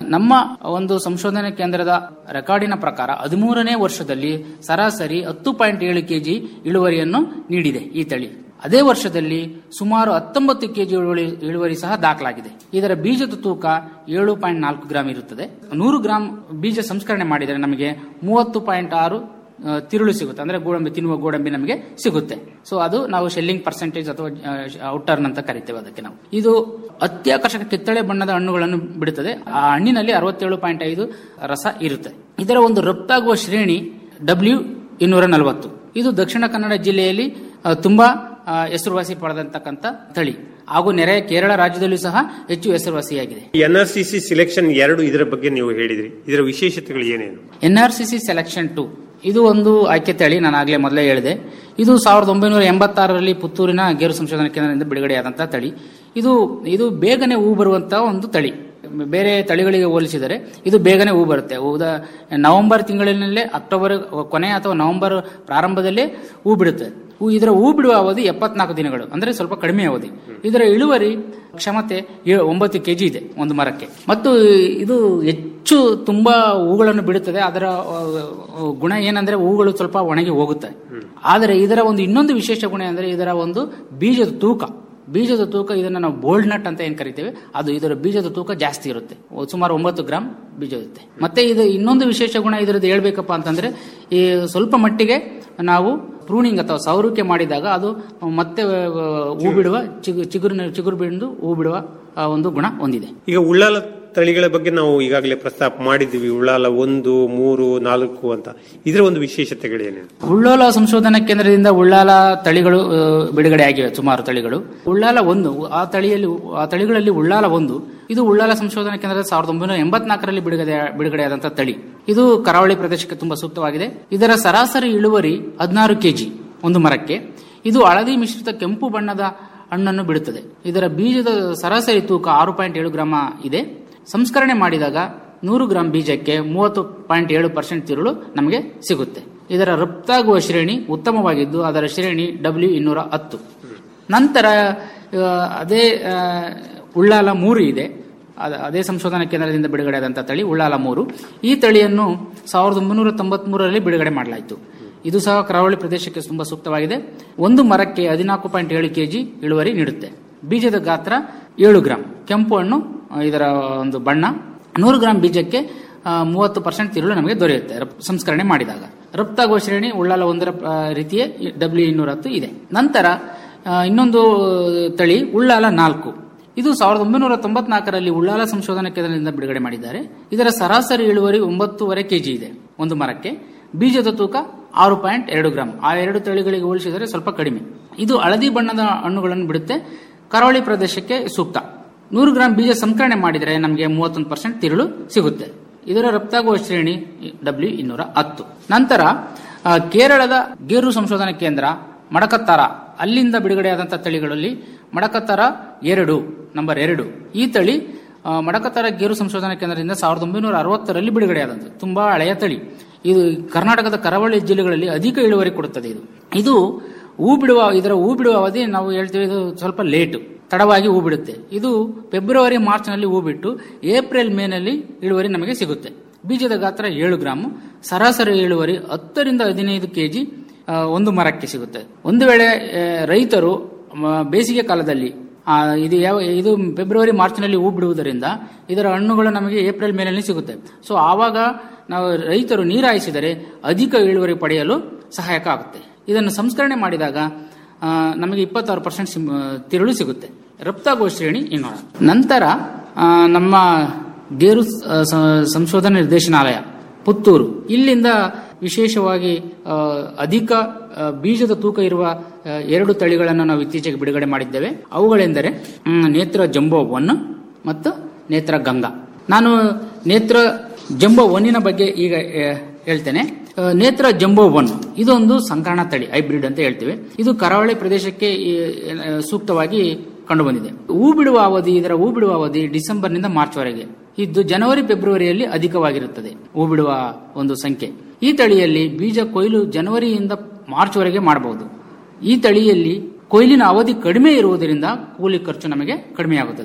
ನಮ್ಮ ಒಂದು ಸಂಶೋಧನಾ ಕೇಂದ್ರದ ರೆಕಾರ್ಡಿನ ಪ್ರಕಾರ ಹದಿಮೂರನೇ ವರ್ಷದಲ್ಲಿ ಸರಾಸರಿ ಹತ್ತು ಪಾಯಿಂಟ್ ಏಳು ಕೆಜಿ ಇಳುವರಿಯನ್ನು ನೀಡಿದೆ ಈ ತಳಿ ಅದೇ ವರ್ಷದಲ್ಲಿ ಸುಮಾರು ಹತ್ತೊಂಬತ್ತು ಕೆಜಿ ಇಳುವರಿ ಇಳುವರಿ ಸಹ ದಾಖಲಾಗಿದೆ ಇದರ ಬೀಜದ ತೂಕ ಏಳು ಪಾಯಿಂಟ್ ನಾಲ್ಕು ಗ್ರಾಂ ಇರುತ್ತದೆ ನೂರು ಗ್ರಾಂ ಬೀಜ ಸಂಸ್ಕರಣೆ ಮಾಡಿದರೆ ನಮಗೆ ಮೂವತ್ತು ಪಾಯಿಂಟ್ ಆರು ಆ, ತಿರುಳು ಸಿಗುತ್ತೆ ಅಂದ್ರೆ ಗೋಡಂಬಿ ತಿನ್ನುವ ಗೋಡಂಬಿ ನಮಗೆ ಸಿಗುತ್ತೆ ಸೊ ಅದು ನಾವು ಶೆಲ್ಲಿಂಗ್ ಪರ್ಸೆಂಟೇಜ್ ಅಥವಾ ಔಟರ್ನ್ ಅಂತ ಕರಿತೇವೆ ಅದಕ್ಕೆ ನಾವು ಇದು ಅತ್ಯಾಕರ್ಷಕ ಕಿತ್ತಳೆ ಬಣ್ಣದ ಹಣ್ಣುಗಳನ್ನು ಬಿಡುತ್ತದೆ ಆ ಹಣ್ಣಿನಲ್ಲಿ ಅರವತ್ತೇಳು ಪಾಯಿಂಟ್ ಐದು ರಸ ಇರುತ್ತೆ ಇದರ ಒಂದು ರಫ್ತಾಗುವ ಶ್ರೇಣಿ ಡಬ್ಲ್ಯೂ ಇನ್ನೂರ ನಲವತ್ತು ಇದು ದಕ್ಷಿಣ ಕನ್ನಡ ಜಿಲ್ಲೆಯಲ್ಲಿ ಆ, ತುಂಬಾ ಆ, ಹೆಸರುವಾಸಿ ಪಡೆದಂತಕ್ಕಂಥ ತಳಿ ಹಾಗೂ ನೆರೆಯ ಕೇರಳ ರಾಜ್ಯದಲ್ಲೂ ಸಹ ಹೆಚ್ಚು ಹೆಸರುವಾಸಿಯಾಗಿದೆ N R C C selection ಎರಡು ಇದರ ಬಗ್ಗೆ ನೀವು ಹೇಳಿದ್ರಿ ಇದರ ವಿಶೇಷತೆಗಳು ಏನೇನು ಎನ್ಆರ್ಸಿಸಿ ಸೆಲೆಕ್ಷನ್ ಟು ಇದು ಒಂದು ಆಯ್ಕೆ ತಳಿ ನಾನು ಆಗಲೇ ಮೊದಲೇ ಹೇಳಿದೆ ಇದು ಸಾವಿರದ ಒಂಬೈನೂರ ಎಂಬತ್ತಾರರಲ್ಲಿ ಪುತ್ತೂರಿನ ಗೇರು ಸಂಶೋಧನಾ ಕೇಂದ್ರದಿಂದ ಬಿಡುಗಡೆಯಾದಂತಹ ತಳಿ ಇದು ಇದು ಬೇಗನೆ ಹೂ ಬರುವಂತಹ ಒಂದು ತಳಿ ಬೇರೆ ತಳಿಗಳಿಗೆ ಹೋಲಿಸಿದರೆ ಇದು ಬೇಗನೆ ಹೂ ಬರುತ್ತೆ ಉದಾ ನವೆಂಬರ್ ತಿಂಗಳಿನಲ್ಲೇ ಅಕ್ಟೋಬರ್ ಕೊನೆ ಅಥವಾ ನವೆಂಬರ್ ಪ್ರಾರಂಭದಲ್ಲೇ ಹೂ ಬಿಡುತ್ತೆ ಹೂ ಇದರ ಹೂ ಬಿಡುವ ಅವಧಿ ಎಪ್ಪತ್ನಾಲ್ಕು ದಿನಗಳು ಅಂದ್ರೆ ಸ್ವಲ್ಪ ಕಡಿಮೆ ಅವಧಿ ಇದರ ಇಳುವರಿ ಕ್ಷಮತೆ ಏ- ಒಂಬತ್ತು ಕೆಜಿ ಇದೆ ಒಂದು ಮರಕ್ಕೆ ಮತ್ತು ಇದು ಹೆಚ್ಚು ತುಂಬಾ ಹೂಗಳನ್ನು ಬಿಡುತ್ತದೆ ಅದರ ಆ, ಆ, ಗುಣ ಏನಂದ್ರೆ ಹೂಗಳು ಸ್ವಲ್ಪ ಒಣಗಿ ಹೋಗುತ್ತೆ ಆದರೆ ಇದರ ಒಂದು ಇನ್ನೊಂದು ವಿಶೇಷ ಗುಣ ಅಂದ್ರೆ ಇದರ ಒಂದು ಬೀಜದ ತೂಕ ಬೀಜದ ತೂಕ ಇದನ್ನ ನಾವು ಬೋಲ್ಡ್ ನಟ್ ಅಂತ ಏನ್ ಕರಿತೇವೆ ಅದು ಇದರ ಬೀಜದ ತೂಕ ಜಾಸ್ತಿ ಇರುತ್ತೆ ಸುಮಾರು ಒಂಬತ್ತು ಗ್ರಾಮ್ ಬೀಜ ಇರುತ್ತೆ ಮತ್ತೆ ಇದು ಇನ್ನೊಂದು ವಿಶೇಷ ಗುಣ ಇದರದ್ದು ಹೇಳ್ಬೇಕಪ್ಪ ಅಂತಂದ್ರೆ ಈ ಸ್ವಲ್ಪ ಮಟ್ಟಿಗೆ ನಾವು ಪ್ರೂನಿಂಗ್ ಅಥವಾ ಸೌರುಕೆ ಮಾಡಿದಾಗ ಅದು ಮತ್ತೆ ಆ, ಹೂ ಬಿಡುವ ಚಿಗು ಚಿಗುರಿನ ಚಿಗುರು ಬಿಂದು ಹೂ ಬಿಡುವ ಆ, ಒಂದು ಗುಣ ಹೊಂದಿದೆ ಈಗ ಉಳ್ಳಾಲ ತಳಿಗಳ ಬಗ್ಗೆ ನಾವು ಈಗಾಗಲೇ ಪ್ರಸ್ತಾಪ ಮಾಡಿದ್ವಿ ಉಳ್ಳಾಲ ಒಂದು ಮೂರು ನಾಲ್ಕು ಅಂತ ಇದರ ಒಂದು ವಿಶೇಷತೆಗಳು ಏನೇನು ಉಳ್ಳಾಲ ಸಂಶೋಧನಾ ಕೇಂದ್ರದಿಂದ ಉಳ್ಳಾಲ ತಳಿಗಳು ಆ, ಬಿಡುಗಡೆ ಆಗಿವೆ ಸುಮಾರು ತಳಿಗಳು ಉಳ್ಳಾಲ ಒಂದು ಆ ತಳಿಯಲ್ಲಿ ಆ ತಳಿಗಳಲ್ಲಿ ಉಳ್ಳಾಲ ಒಂದು ಇದು ಉಳ್ಳಾಲ ಸಂಶೋಧನಾ ಕೇಂದ್ರದ ಸಾವಿರದ ಒಂಬೈನೂರ ಎಂಬತ್ನಾಲ್ಕರಲ್ಲಿ ಬಿಡುಗಡೆ ಬಿಡುಗಡೆಯಾದಂತಹ ತಳಿ ಇದು ಕರಾವಳಿ ಪ್ರದೇಶಕ್ಕೆ ತುಂಬಾ ಸೂಕ್ತವಾಗಿದೆ ಇದರ ಸರಾಸರಿ ಇಳುವರಿ ಹದಿನಾರು ಕೆಜಿ ಒಂದು ಮರಕ್ಕೆ ಇದು ಹಳದಿ ಮಿಶ್ರಿತ ಕೆಂಪು ಬಣ್ಣದ ಹಣ್ಣನ್ನು ಬಿಡುತ್ತದೆ ಇದರ ಬೀಜದ ಸರಾಸರಿ ತೂಕ ಆರು ಪಾಯಿಂಟ್ ಏಳು ಗ್ರಾಮ ಇದೆ ಸಂಸ್ಕರಣೆ ಮಾಡಿದಾಗ ನೂರು ಗ್ರಾಂ ಬೀಜಕ್ಕೆ ಮೂವತ್ತು ಪಾಯಿಂಟ್ ಏಳು ಪರ್ಸೆಂಟ್ ತಿರುಳು ನಮಗೆ ಸಿಗುತ್ತೆ ಇದರ ರಫ್ತಾಗುವ ಶ್ರೇಣಿ ಉತ್ತಮವಾಗಿದ್ದು ಅದರ ಶ್ರೇಣಿ ಡಬ್ಲ್ಯೂ ಇನ್ನೂರ ಹತ್ತು ನಂತರ ಆ, ಅದೇ ಆ, ಉಳ್ಳಾಲ ಮೂರು ಇದೆ ಅದ- ಅದೇ ಸಂಶೋಧನಾ ಕೇಂದ್ರದಿಂದ ಬಿಡುಗಡೆಯಾದಂಥ ತಳಿ ಉಳ್ಳಾಲ ಮೂರು ಈ ತಳಿಯನ್ನು ಸಾವಿರದ ಒಂಬೈನೂರ ತೊಂಬತ್ಮೂರರಲ್ಲಿ ಬಿಡುಗಡೆ ಮಾಡಲಾಯಿತು ಇದು ಸಹ ಕರಾವಳಿ ಪ್ರದೇಶಕ್ಕೆ ತುಂಬಾ ಸೂಕ್ತವಾಗಿದೆ ಒಂದು ಮರಕ್ಕೆ ಹದಿನಾಲ್ಕು ಪಾಯಿಂಟ್ ಏಳು ಕೆಜಿ ಇಳುವರಿ ನೀಡುತ್ತೆ ಬೀಜದ ಗಾತ್ರ ಏಳು ಗ್ರಾಂ ಕೆಂಪು ಹಣ್ಣು ಆ, ಇದರ ಒಂದು ಬಣ್ಣ ನೂರು ಗ್ರಾಂ ಬೀಜಕ್ಕೆ ಆ, ಮೂವತ್ತು ಪರ್ಸೆಂಟ್ ತಿರುಳು ನಮಗೆ ದೊರೆಯುತ್ತೆ ರಫ್- ಸಂಸ್ಕರಣೆ ಮಾಡಿದಾಗ ರಫ್ತಾಗುವ ಶ್ರೇಣಿ ಉಳ್ಳಾಲ ಒಂದರ ಆ, ರೀತಿಯ ಡಬ್ಲ್ಯೂ ಇನ್ನೂರ ಹತ್ತು ಇದೆ ನಂತರ ಆ, ಇನ್ನೊಂದು ತಳಿ ಉಳ್ಳಾಲ ನಾಲ್ಕು ಇದು ಸಾವಿರದ ಒಂಬೈನೂರ ತೊಂಬತ್ನಾಲ್ಕರಲ್ಲಿ ಉಳ್ಳಾಲ ಸಂಶೋಧನಾ ಕೇಂದ್ರದಿಂದ ಬಿಡುಗಡೆ ಮಾಡಿದ್ದಾರೆ ಇದರ ಸರಾಸರಿ ಇಳುವರಿ ಒಂಬತ್ತೂವರೆ ಕೆಜಿ ಇದೆ ಒಂದು ಮರಕ್ಕೆ ಬೀಜದ ತೂಕ ಆರು ಪಾಯಿಂಟ್ ಎರಡು ಗ್ರಾಂ ಆ ಎರಡು ತಳಿಗಳಿಗೆ ಹೋಲಿಸಿದರೆ ಸ್ವಲ್ಪ ಕಡಿಮೆ ಇದು ಹಳದಿ ಬಣ್ಣದ ಹಣ್ಣುಗಳನ್ನು ಬಿಡುತ್ತೆ ಕರಾವಳಿ ಪ್ರದೇಶಕ್ಕೆ ಸೂಕ್ತ ನೂರು ಗ್ರಾಂ ಬೀಜ ಸಂಸ್ಕರಣೆ ಮಾಡಿದರೆ ನಮಗೆ ಮೂವತ್ತೊಂದು ಪರ್ಸೆಂಟ್ ತಿರುಳು ಸಿಗುತ್ತೆ ಇದರ ರಫ್ತಾಗುವ ಶ್ರೇಣಿ ಡಬ್ಲ್ಯೂ ಇನ್ನೂರ ಹತ್ತು ನಂತರ ಆ, ಕೇರಳದ ಗೇರು ಸಂಶೋಧನಾ ಕೇಂದ್ರ ಮಡಕತ್ತಾರ ಅಲ್ಲಿಂದ ಬಿಡುಗಡೆಯಾದಂತಹ ತಳಿಗಳಲ್ಲಿ ಮಡಕತ್ತಾರ ಎರಡು ನಂಬರ್ ಎರಡು ಈ ತಳಿ ಆ, ಮಡಕತ್ತಾರ ಗೇರು ಸಂಶೋಧನಾ ಕೇಂದ್ರದಿಂದ ಸಾವಿರದ ಒಂಬೈನೂರ ಅರವತ್ತರಲ್ಲಿ ಬಿಡುಗಡೆಯಾದಂತೆ ತುಂಬಾ ಹಳೆಯ ತಳಿ ಇದು ಕರ್ನಾಟಕದ ಕರಾವಳಿ ಜಿಲ್ಲೆಗಳಲ್ಲಿ ಅಧಿಕ ಇಳುವರಿ ಕೊಡುತ್ತದೆ ಇದು ಇದು ಹೂ ಬಿಡುವ ಇದರ ಹೂ ಬಿಡುವ ಅವಧಿ ನಾವು ಹೇಳ್ತೀವಿ ಇದು ಸ್ವಲ್ಪ ಲೇಟು ತಡವಾಗಿ ಹೂ ಬಿಡುತ್ತೆ ಇದು ಫೆಬ್ರವರಿ ಮಾರ್ಚ್ನಲ್ಲಿ ಹೂ ಬಿಟ್ಟು ಏಪ್ರಿಲ್ ಮೇನಲ್ಲಿ ಇಳುವರಿ ನಮಗೆ ಸಿಗುತ್ತೆ ಬೀಜದ ಗಾತ್ರ ಏಳು ಗ್ರಾಮ್ ಸರಾಸರಿ ಇಳುವರಿ ಹತ್ತರಿಂದ ಹದಿನೈದು ಕೆಜಿ ಆ, ಒಂದು ಮರಕ್ಕೆ ಸಿಗುತ್ತೆ ಒಂದು ವೇಳೆ ಆ, ರೈತರು ಮ, ಬೇಸಿಗೆ ಕಾಲದಲ್ಲಿ ಆ, ಇದು ಯಾವ ಇದು ಫೆಬ್ರವರಿ ಮಾರ್ಚ್ನಲ್ಲಿ ಹೂ ಬಿಡುವುದರಿಂದ ಇದರ ಹಣ್ಣುಗಳು ನಮಗೆ ಏಪ್ರಿಲ್ ಮೇನಲ್ಲಿ ಸಿಗುತ್ತೆ ಸೊ ಆವಾಗ ನಾವು ರೈತರು ನೀರಾಯಿಸಿದರೆ ಅಧಿಕ ಇಳುವರಿ ಪಡೆಯಲು ಸಹಾಯಕ ಆಗುತ್ತೆ ಇದನ್ನು ಸಂಸ್ಕರಣೆ ಮಾಡಿದಾಗ ಆ, ನಮಗೆ ಇಪ್ಪತ್ತಾರು ಪರ್ಸೆಂಟ್ ತಿರುಳು ಸಿಗುತ್ತೆ ರಫ್ತಾಗುವ ಶ್ರೇಣಿ ಇನ್ನೂರ ನಂತರ ಆ, ನಮ್ಮ ಗೇರು ಆ, ಸ- ಸಂಶೋಧನಾ ನಿರ್ದೇಶನಾಲಯ ಪುತ್ತೂರು ಇಲ್ಲಿಂದ ವಿಶೇಷವಾಗಿ ಆ, ಅಧಿಕ ಆ, ಬೀಜದ ತೂಕ ಇರುವ ಆ, ಎರಡು ತಳಿಗಳನ್ನು ನಾವು ಇತ್ತೀಚೆಗೆ ಬಿಡುಗಡೆ ಮಾಡಿದ್ದೇವೆ ಅವುಗಳೆಂದರೆ ಮ್, ನೇತ್ರ ಜಂಬೋ ಒನ್ ಮತ್ತು ನೇತ್ರ ಗಂಗಾ ನಾನು ನೇತ್ರ ಜಂಬೋ ಒನ್ನಿನ ಬಗ್ಗೆ ಈಗ ಆ, ಹೇಳ್ತೇನೆ ಆ, ನೇತ್ರ ಜಂಬೋ ಒನ್ ಇದೊಂದು ಸಂಕರಣ ತಳಿ ಹೈಬ್ರಿಡ್ ಅಂತ ಹೇಳ್ತೇವೆ ಇದು ಕರಾವಳಿ ಪ್ರದೇಶಕ್ಕೆ ಈ, ಆ, ಸೂಕ್ತವಾಗಿ ಕಂಡುಬಂದಿದೆ ಹೂ ಬಿಡುವ ಅವಧಿ ಇದರ ಹೂ ಬಿಡುವ ಅವಧಿ ಡಿಸೆಂಬರ್ನಿಂದ ಮಾರ್ಚ್ ವರೆಗೆ ಇದ್ದು ಜನವರಿ ಫೆಬ್ರವರಿಯಲ್ಲಿ ಅಧಿಕವಾಗಿರುತ್ತದೆ ಹೂ ಬಿಡುವ ಒಂದು ಸಂಖ್ಯೆ ಈ ತಳಿಯಲ್ಲಿ ಬೀಜ ಕೊಯ್ಲು ಜನವರಿಯಿಂದ ಮಾರ್ಚ್ ವರೆಗೆ ಮಾಡಬಹುದು ಈ ತಳಿಯಲ್ಲಿ ಕೊಯ್ಲಿನ ಅವಧಿ ಕಡಿಮೆ ಇರುವುದರಿಂದ ಕೂಲಿ ಖರ್ಚು ನಮಗೆ ಕಡಿಮೆಯಾಗುತ್ತದೆ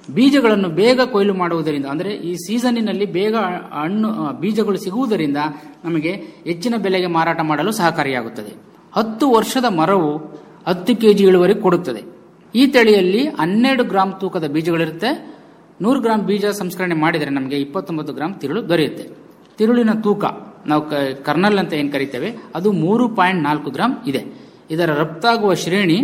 ಬೀಜಗಳನ್ನು ಬೇಗ ಕೊಯ್ಲು ಮಾಡುವುದರಿಂದ ಅಂದರೆ ಈ ಸೀಸನ್ನಿನಲ್ಲಿ ಬೇಗ ಹಣ್ಣು ಆ, ಬೀಜಗಳು ಸಿಗುವುದರಿಂದ ನಮಗೆ ಹೆಚ್ಚಿನ ಬೆಲೆಗೆ ಮಾರಾಟ ಮಾಡಲು ಸಹಕಾರಿಯಾಗುತ್ತದೆ ಹತ್ತು ವರ್ಷದ ಮರವು ಹತ್ತು ಕೆಜಿ ಇಳುವರಿ ಕೊಡುತ್ತದೆ ಈ ತಳಿಯಲ್ಲಿ ಹನ್ನೆರಡು ಗ್ರಾಂ ತೂಕದ ಬೀಜಗಳಿರುತ್ತೆ ನೂರು ಗ್ರಾಂ ಬೀಜ ಸಂಸ್ಕರಣೆ ಮಾಡಿದರೆ ನಮಗೆ ಇಪ್ಪತ್ತೊಂಬತ್ತು ಗ್ರಾಂ ತಿರುಳು ದೊರೆಯುತ್ತೆ ತಿರುಳಿನ ತೂಕ ನಾವು ಕ- ಕರ್ನಲ್ ಅಂತ ಏನು ಕರಿತೇವೆ ಅದು ಮೂರು ಪಾಯಿಂಟ್ ನಾಲ್ಕು ಗ್ರಾಂ ಇದೆ ಇದರ ರಫ್ತಾಗುವ ಶ್ರೇಣಿ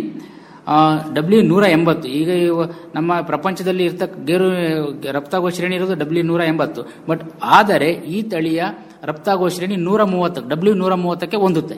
ಡಬ್ಲ್ಯೂ ನೂರ ಎಂಬತ್ತು ಈಗ ಇವ- ನಮ್ಮ ಪ್ರಪಂಚದಲ್ಲಿ ಇರ್ತಕ್ಕ ಗೇರು ರಫ್ತಾಗುವ ಶ್ರೇಣಿ ಇರೋದು ಡಬ್ಲ್ಯೂ ನೂರ ಎಂಬತ್ತು ಬಟ್ ಆದರೆ ಈ ತಳಿಯ ರಫ್ತಾಗುವ ಶ್ರೇಣಿ ನೂರ ಮೂವತ್ತು ಡಬ್ಲ್ಯೂ ನೂರ ಮೂವತ್ತಕ್ಕೆ ಹೊಂದುತ್ತೆ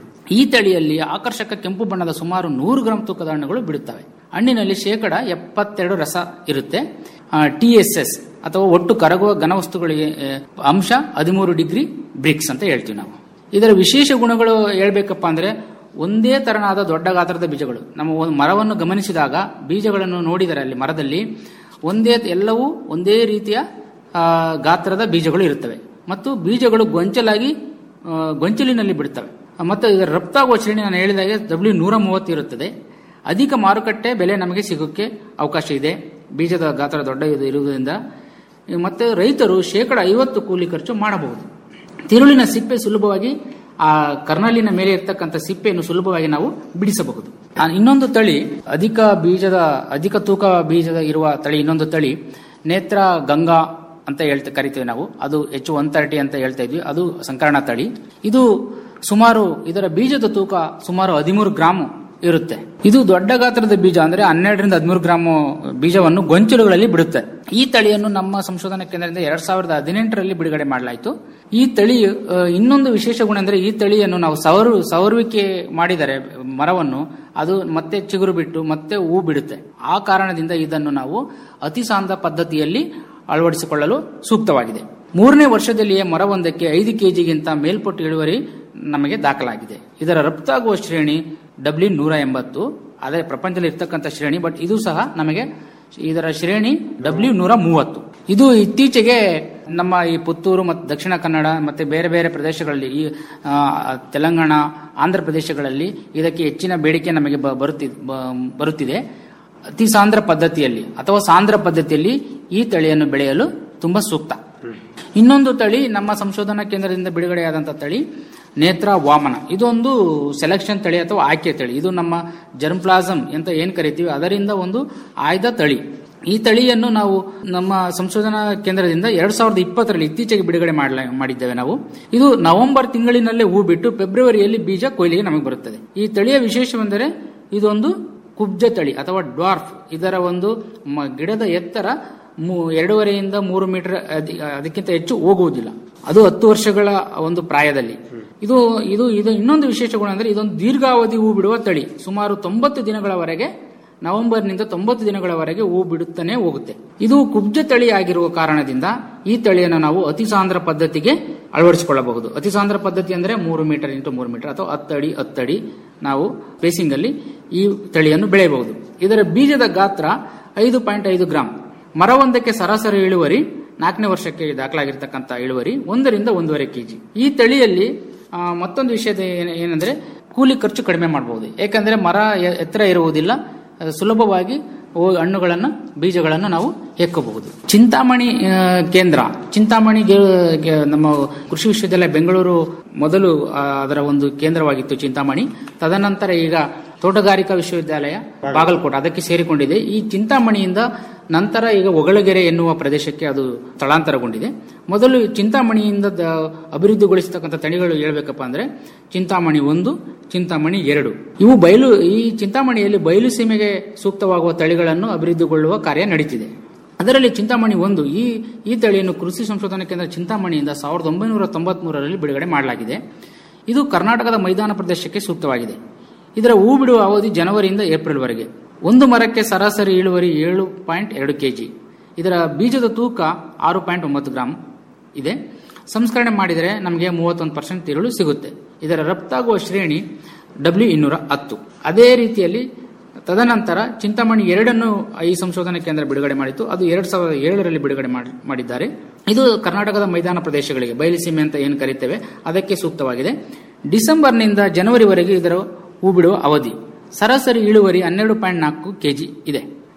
ಈ ತಳಿಯಲ್ಲಿ ಆಕರ್ಷಕ ಕೆಂಪು ಬಣ್ಣದ ಸುಮಾರು ನೂರು ಗ್ರಾಂ ತೂಕದ ಹಣ್ಣುಗಳು ಬಿಡುತ್ತವೆ ಹಣ್ಣಿನಲ್ಲಿ ಶೇಕಡ ಎಪ್ಪತ್ತೆರಡು ರಸ ಇರುತ್ತೆ ಟಿ ಎಸ್ ಎಸ್ ಅಥವಾ ಒಟ್ಟು ಕರಗುವ ಘನವಸ್ತುಗಳಿಗೆ ಆ, ಅಂಶ ಹದಿಮೂರು ಡಿಗ್ರಿ ಬ್ರಿಕ್ಸ್ ಅಂತ ಹೇಳ್ತೀವಿ ನಾವು ಇದರ ವಿಶೇಷ ಗುಣಗಳು ಹೇಳ್ಬೇಕಪ್ಪ ಅಂದ್ರೆ ಒಂದೇ ತರನಾದ ದೊಡ್ಡ ಗಾತ್ರದ ಬೀಜಗಳು ನಮ್ಮ ಒಂದು ಮರವನ್ನು ಗಮನಿಸಿದಾಗ ಬೀಜಗಳನ್ನು ನೋಡಿದರೆ ಅಲ್ಲಿ ಮರದಲ್ಲಿ ಒಂದೇ ಎಲ್ಲವೂ ಒಂದೇ ರೀತಿಯ ಆ, ಗಾತ್ರದ ಬೀಜಗಳು ಇರುತ್ತವೆ ಮತ್ತು ಬೀಜಗಳು ಗೊಂಚಲಾಗಿ ಆ, ಗೊಂಚಲಿನಲ್ಲಿ ಬಿಡುತ್ತವೆ ಮತ್ತು ಇದರ ರಫ್ತಾಗುವ ಶ್ರೇಣಿ ನಾನು ಹೇಳಿದಾಗೆ ಡಬ್ಲ್ಯೂ ನೂರ ಮೂವತ್ತು ಇರುತ್ತದೆ ಅಧಿಕ ಮಾರುಕಟ್ಟೆ ಬೆಲೆ ನಮಗೆ ಸಿಗೋಕ್ಕೆ ಅವಕಾಶ ಇದೆ ಬೀಜದ ಗಾತ್ರ ದೊಡ್ಡ ಇದು ಇರುವುದರಿಂದ ಮತ್ತೆ ರೈತರು ಶೇಕಡ ಐವತ್ತು ಕೂಲಿ ಖರ್ಚು ಮಾಡಬಹುದು ತಿರುಳಿನ ಸಿಪ್ಪೆ ಸುಲಭವಾಗಿ ಆ ಕರ್ನಲಿನ ಮೇಲೆ ಇರ್ತಕ್ಕಂಥ ಸಿಪ್ಪೆಯನ್ನು ಸುಲಭವಾಗಿ ನಾವು ಬಿಡಿಸಬಹುದು ಆ ಇನ್ನೊಂದು ತಳಿ ಅಧಿಕ ಬೀಜದ ಅಧಿಕ ತೂಕ ಬೀಜದ ಇರುವ ತಳಿ ಇನ್ನೊಂದು ತಳಿ ನೇತ್ರ ಗಂಗಾ ಅಂತ ಹೇಳ್ತಾ ಕರಿತೇವೆ ನಾವು ಅದು ಎಚ್ ಒನ್ ತರ್ಟಿ ಅಂತ ಹೇಳ್ತಾ ಇದ್ವಿ ಅದು ಸಂಕರಣ ತಳಿ ಇದು ಸುಮಾರು ಇದರ ಬೀಜದ ತೂಕ ಸುಮಾರು ಹದಿಮೂರು ಗ್ರಾಮ್ ಇರುತ್ತೆ ಇದು ದೊಡ್ಡ ಗಾತ್ರದ ಬೀಜ ಅಂದ್ರೆ ಹನ್ನೆರಡರಿಂದ ಹದಿಮೂರು ಗ್ರಾಮ್ ಬೀಜವನ್ನು ಗೊಂಚಲುಗಳಲ್ಲಿ ಬಿಡುತ್ತೆ ಈ ತಳಿಯನ್ನು ನಮ್ಮ ಸಂಶೋಧನಾ ಕೇಂದ್ರದಿಂದ ಎರಡ್ ಸಾವಿರದ ಹದಿನೆಂಟರಲ್ಲಿ ಬಿಡುಗಡೆ ಮಾಡಲಾಯಿತು ಈ ತಳಿ ಆ, ಇನ್ನೊಂದು ವಿಶೇಷ ಗುಣ ಅಂದ್ರೆ ಈ ತಳಿಯನ್ನು ನಾವು ಸವರು ಸವರುವಿಕೆ ಮಾಡಿದರೆ ಮರವನ್ನು ಅದು ಮತ್ತೆ ಚಿಗುರು ಬಿಟ್ಟು ಮತ್ತೆ ಹೂ ಬಿಡುತ್ತೆ ಆ ಕಾರಣದಿಂದ ಇದನ್ನು ನಾವು ಅತಿಸಾಂದ ಪದ್ಧತಿಯಲ್ಲಿ ಅಳವಡಿಸಿಕೊಳ್ಳಲು ಸೂಕ್ತವಾಗಿದೆ ಮೂರನೇ ವರ್ಷದಲ್ಲಿಯೇ ಮರವೊಂದಕ್ಕೆ ಐದು ಕೆಜಿಗಿಂತ ಮೇಲ್ಪಟ್ಟು ಇಳುವರಿ ನಮಗೆ ದಾಖಲಾಗಿದೆ ಇದರ ರಫ್ತಾಗುವ ಶ್ರೇಣಿ ಡಬ್ಲ್ಯೂ ನೂರ ಎಂಬತ್ತು ಅದೇ ಪ್ರಪಂಚದಲ್ಲಿ ಇರ್ತಕ್ಕಂಥ ಶ್ರೇಣಿ ಬಟ್ ಇದು ಸಹ ನಮಗೆ ಇದರ ಶ್ರೇಣಿ ಡಬ್ಲ್ಯೂ ನೂರ ಮೂವತ್ತು ಇದು ಇತ್ತೀಚೆಗೆ ನಮ್ಮ ಈ ಪುತ್ತೂರು ಮತ್ತು ದಕ್ಷಿಣ ಕನ್ನಡ ಮತ್ತೆ ಬೇರೆ ಬೇರೆ ಪ್ರದೇಶಗಳಲ್ಲಿ ಈ ಆ, ತೆಲಂಗಾಣ ಆಂಧ್ರ ಪ್ರದೇಶಗಳಲ್ಲಿ ಇದಕ್ಕೆ ಹೆಚ್ಚಿನ ಬೇಡಿಕೆ ನಮಗೆ ಬ- ಬರುತ್ತಿ ಬ- ಬರುತ್ತಿದೆ ಅತಿ ಸಾಂದ್ರ ಪದ್ಧತಿಯಲ್ಲಿ ಅಥವಾ ಸಾಂದ್ರ ಪದ್ಧತಿಯಲ್ಲಿ ಈ ತಳಿಯನ್ನು ಬೆಳೆಯಲು ತುಂಬಾ ಸೂಕ್ತ ಇನ್ನೊಂದು ತಳಿ ನಮ್ಮ ಸಂಶೋಧನಾ ಕೇಂದ್ರದಿಂದ ಬಿಡುಗಡೆಯಾದಂತಹ ತಳಿ ನೇತ್ರ ವಾಮನ ಇದೊಂದು ಸೆಲೆಕ್ಷನ್ ತಳಿ ಅಥವಾ ಆಯ್ಕೆ ತಳಿ ಇದು ನಮ್ಮ ಜರ್ಮ್ ಪ್ಲಾಸಮ್ ಅಂತ ಏನ್ ಕರಿತೀವಿ ಅದರಿಂದ ಒಂದು ಆಯ್ದ ತಳಿ ಈ ತಳಿಯನ್ನು ನಾವು ನಮ್ಮ ಸಂಶೋಧನಾ ಕೇಂದ್ರದಿಂದ ಎರಡ್ ಸಾವಿರದ ಇಪ್ಪತ್ತರಲ್ಲಿ ಇತ್ತೀಚೆಗೆ ಬಿಡುಗಡೆ ಮಾಡಲ ಮಾಡಿದ್ದೇವೆ ನಾವು ಇದು ನವೆಂಬರ್ ತಿಂಗಳಿನಲ್ಲೇ ಹೂ ಬಿಟ್ಟು ಫೆಬ್ರವರಿಯಲ್ಲಿ ಬೀಜ ಕೊಯ್ಲಿಗೆ ನಮಗೆ ಬರುತ್ತದೆ ಈ ತಳಿಯ ವಿಶೇಷವೆಂದರೆ ಇದೊಂದು ಕುಬ್ಜ ತಳಿ ಅಥವಾ ಡ್ವಾರ್ಫ್ ಇದರ ಒಂದು ಮ- ಗಿಡದ ಎತ್ತರ ಮೂ- ಎರಡೂವರೆಯಿಂದ ಮೂರು ಮೀಟರ್ ಅದಿ- ಅದಕ್ಕಿಂತ ಹೆಚ್ಚು ಹೋಗುವುದಿಲ್ಲ ಅದು ಹತ್ತು ವರ್ಷಗಳ ಒಂದು ಪ್ರಾಯದಲ್ಲಿ ಇದು ಇದು ಇದು ಇನ್ನೊಂದು ವಿಶೇಷ ಗುಣ ಅಂದ್ರೆ ಇದೊಂದು ದೀರ್ಘಾವಧಿ ಹೂ ಬಿಡುವ ತಳಿ ಸುಮಾರು ತೊಂಬತ್ತು ದಿನಗಳವರೆಗೆ ನವೆಂಬರ್ನಿಂದ ತೊಂಬತ್ತು ದಿನಗಳವರೆಗೆ ಹೂ ಬಿಡುತ್ತಾನೆ ಹೋಗುತ್ತೆ ಇದು ಕುಬ್ಜ ತಳಿ ಆಗಿರುವ ಕಾರಣದಿಂದ ಈ ತಳಿಯನ್ನು ನಾವು ಅತಿ ಸಾಂದ್ರ ಪದ್ಧತಿಗೆ ಅಳವಡಿಸಿಕೊಳ್ಳಬಹುದು ಅತಿ ಸಾಂದ್ರ ಪದ್ಧತಿ ಅಂದ್ರೆ ಮೂರು ಮೀಟರ್ ಇಂಟು ಮೂರು ಮೀಟರ್ ಅಥವಾ ಹತ್ತಡಿ ಹತ್ತಡಿ ನಾವು ಬೇಸಿಂಗ್ ಅಲ್ಲಿ ಈ ತಳಿಯನ್ನು ಬೆಳೆಯಬಹುದು ಇದರ ಬೀಜದ ಗಾತ್ರ ಐದು ಪಾಯಿಂಟ್ ಐದು ಗ್ರಾಂ ಮರವೊಂದಕ್ಕೆ ಸರಾಸರಿ ಇಳುವರಿ ನಾಲ್ಕನೇ ವರ್ಷಕ್ಕೆ ದಾಖಲಾಗಿರ್ತಕ್ಕಂಥ ಇಳುವರಿ ಒಂದರಿಂದ ಒಂದೂವರೆ ಕೆಜಿ ಈ ತಳಿಯಲ್ಲಿ ಆ, ಮತ್ತೊಂದು ವಿಷಯದ ಏನ್- ಏನಂದ್ರೆ ಕೂಲಿ ಖರ್ಚು ಕಡಿಮೆ ಮಾಡಬಹುದು ಯಾಕಂದ್ರೆ ಮರ ಎ- ಎತ್ತರ ಇರುವುದಿಲ್ಲ ಅದು ಸುಲಭವಾಗಿ ಹೋಗಿ ಹಣ್ಣುಗಳನ್ನು ಬೀಜಗಳನ್ನು ನಾವು ಹೆಕ್ಕಬಹುದು ಚಿಂತಾಮಣಿ ಆ, ಕೇಂದ್ರ ಚಿಂತಾಮಣಿ ಗೆ- ಗೆ- ನಮ್ಮ ಕೃಷಿ ವಿಶ್ವವಿದ್ಯಾಲಯ ಬೆಂಗಳೂರು ಮೊದಲು ಆ, ಅದರ ಒಂದು ಕೇಂದ್ರವಾಗಿತ್ತು ಚಿಂತಾಮಣಿ ತದನಂತರ ಈಗ ತೋಟಗಾರಿಕಾ ವಿಶ್ವವಿದ್ಯಾಲಯ ಬಾಗಲಕೋಟೆ ಅದಕ್ಕೆ ಸೇರಿಕೊಂಡಿದೆ ಈ ಚಿಂತಾಮಣಿಯಿಂದ ನಂತರ ಈಗ ಒಗಳಗೆರೆ ಎನ್ನುವ ಪ್ರದೇಶಕ್ಕೆ ಅದು ಸ್ಥಳಾಂತರಗೊಂಡಿದೆ ಮೊದಲು ಚಿಂತಾಮಣಿಯಿಂದ ದ- ಅಭಿವೃದ್ಧಿಗೊಳಿಸತಕ್ಕಂಥ ತಳಿಗಳು ಹೇಳ್ಬೇಕಪ್ಪ ಅಂದ್ರೆ ಚಿಂತಾಮಣಿ ಒಂದು ಚಿಂತಾಮಣಿ ಎರಡು ಇವು ಬಯಲು ಈ ಚಿಂತಾಮಣಿಯಲ್ಲಿ ಬಯಲು ಸೀಮೆಗೆ ಸೂಕ್ತವಾಗುವ ತಳಿಗಳನ್ನು ಅಭಿವೃದ್ಧಿಗೊಳ್ಳುವ ಕಾರ್ಯ ನಡೀತಿದೆ ಅದರಲ್ಲಿ ಚಿಂತಾಮಣಿ ಒಂದು ಈ ಈ ತಳಿಯನ್ನು ಕೃಷಿ ಸಂಶೋಧನಾ ಕೇಂದ್ರ ಚಿಂತಾಮಣಿಯಿಂದ ಸಾವಿರದ ಒಂಬೈನೂರ ತೊಂಬತ್ಮೂರರಲ್ಲಿ ಬಿಡುಗಡೆ ಮಾಡಲಾಗಿದೆ ಇದು ಕರ್ನಾಟಕದ ಮೈದಾನ ಪ್ರದೇಶಕ್ಕೆ ಸೂಕ್ತವಾಗಿದೆ ಇದರ ಹೂ ಬಿಡುವ ಅವಧಿ ಜನವರಿಯಿಂದ ಏಪ್ರಿಲ್ವರೆಗೆ ಒಂದು ಮರಕ್ಕೆ ಸರಾಸರಿ ಇಳುವರಿ ಏಳು ಪಾಯಿಂಟ್ ಎರಡು ಕೆಜಿ ಇದರ ಬೀಜದ ತೂಕ ಆರು ಪಾಯಿಂಟ್ ಒಂಬತ್ತು ಗ್ರಾಂ ಇದೆ ಸಂಸ್ಕರಣೆ ಮಾಡಿದರೆ ನಮಗೆ ಮೂವತ್ತೊಂದು ಪರ್ಸೆಂಟ್ ತಿರುಳು ಸಿಗುತ್ತೆ ಇದರ ರಫ್ತಾಗುವ ಶ್ರೇಣಿ ಡಬ್ಲ್ಯೂ ಇನ್ನೂರ ಹತ್ತು ಅದೇ ರೀತಿಯಲ್ಲಿ ತದನಂತರ ಚಿಂತಾಮಣಿ ಎರಡನ್ನು ಈ ಸಂಶೋಧನಾ ಕೇಂದ್ರ ಬಿಡುಗಡೆ ಮಾಡಿತ್ತು ಅದು ಎರಡ್ ಸಾವಿರದ ಏಳರಲ್ಲಿ ಬಿಡುಗಡೆ ಮಾಡಿ- ಮಾಡಿದ್ದಾರೆ ಇದು ಕರ್ನಾಟಕದ ಮೈದಾನ ಪ್ರದೇಶಗಳಿಗೆ ಬಯಲುಸೀಮೆ ಅಂತ ಏನು ಕರೀತೇವೆ ಅದಕ್ಕೆ ಸೂಕ್ತವಾಗಿದೆ ಡಿಸೆಂಬರ್ನಿಂದ ಜನವರಿವರೆಗೆ ಇದರ ಹೂ ಬಿಡುವ ಅವಧಿ ಸರಾಸರಿ ಇಳುವರಿ ಹನ್ನೆರಡು ಪಾಯಿಂಟ್ ನಾಲ್ಕು ಕೆಜಿ ಇದೆ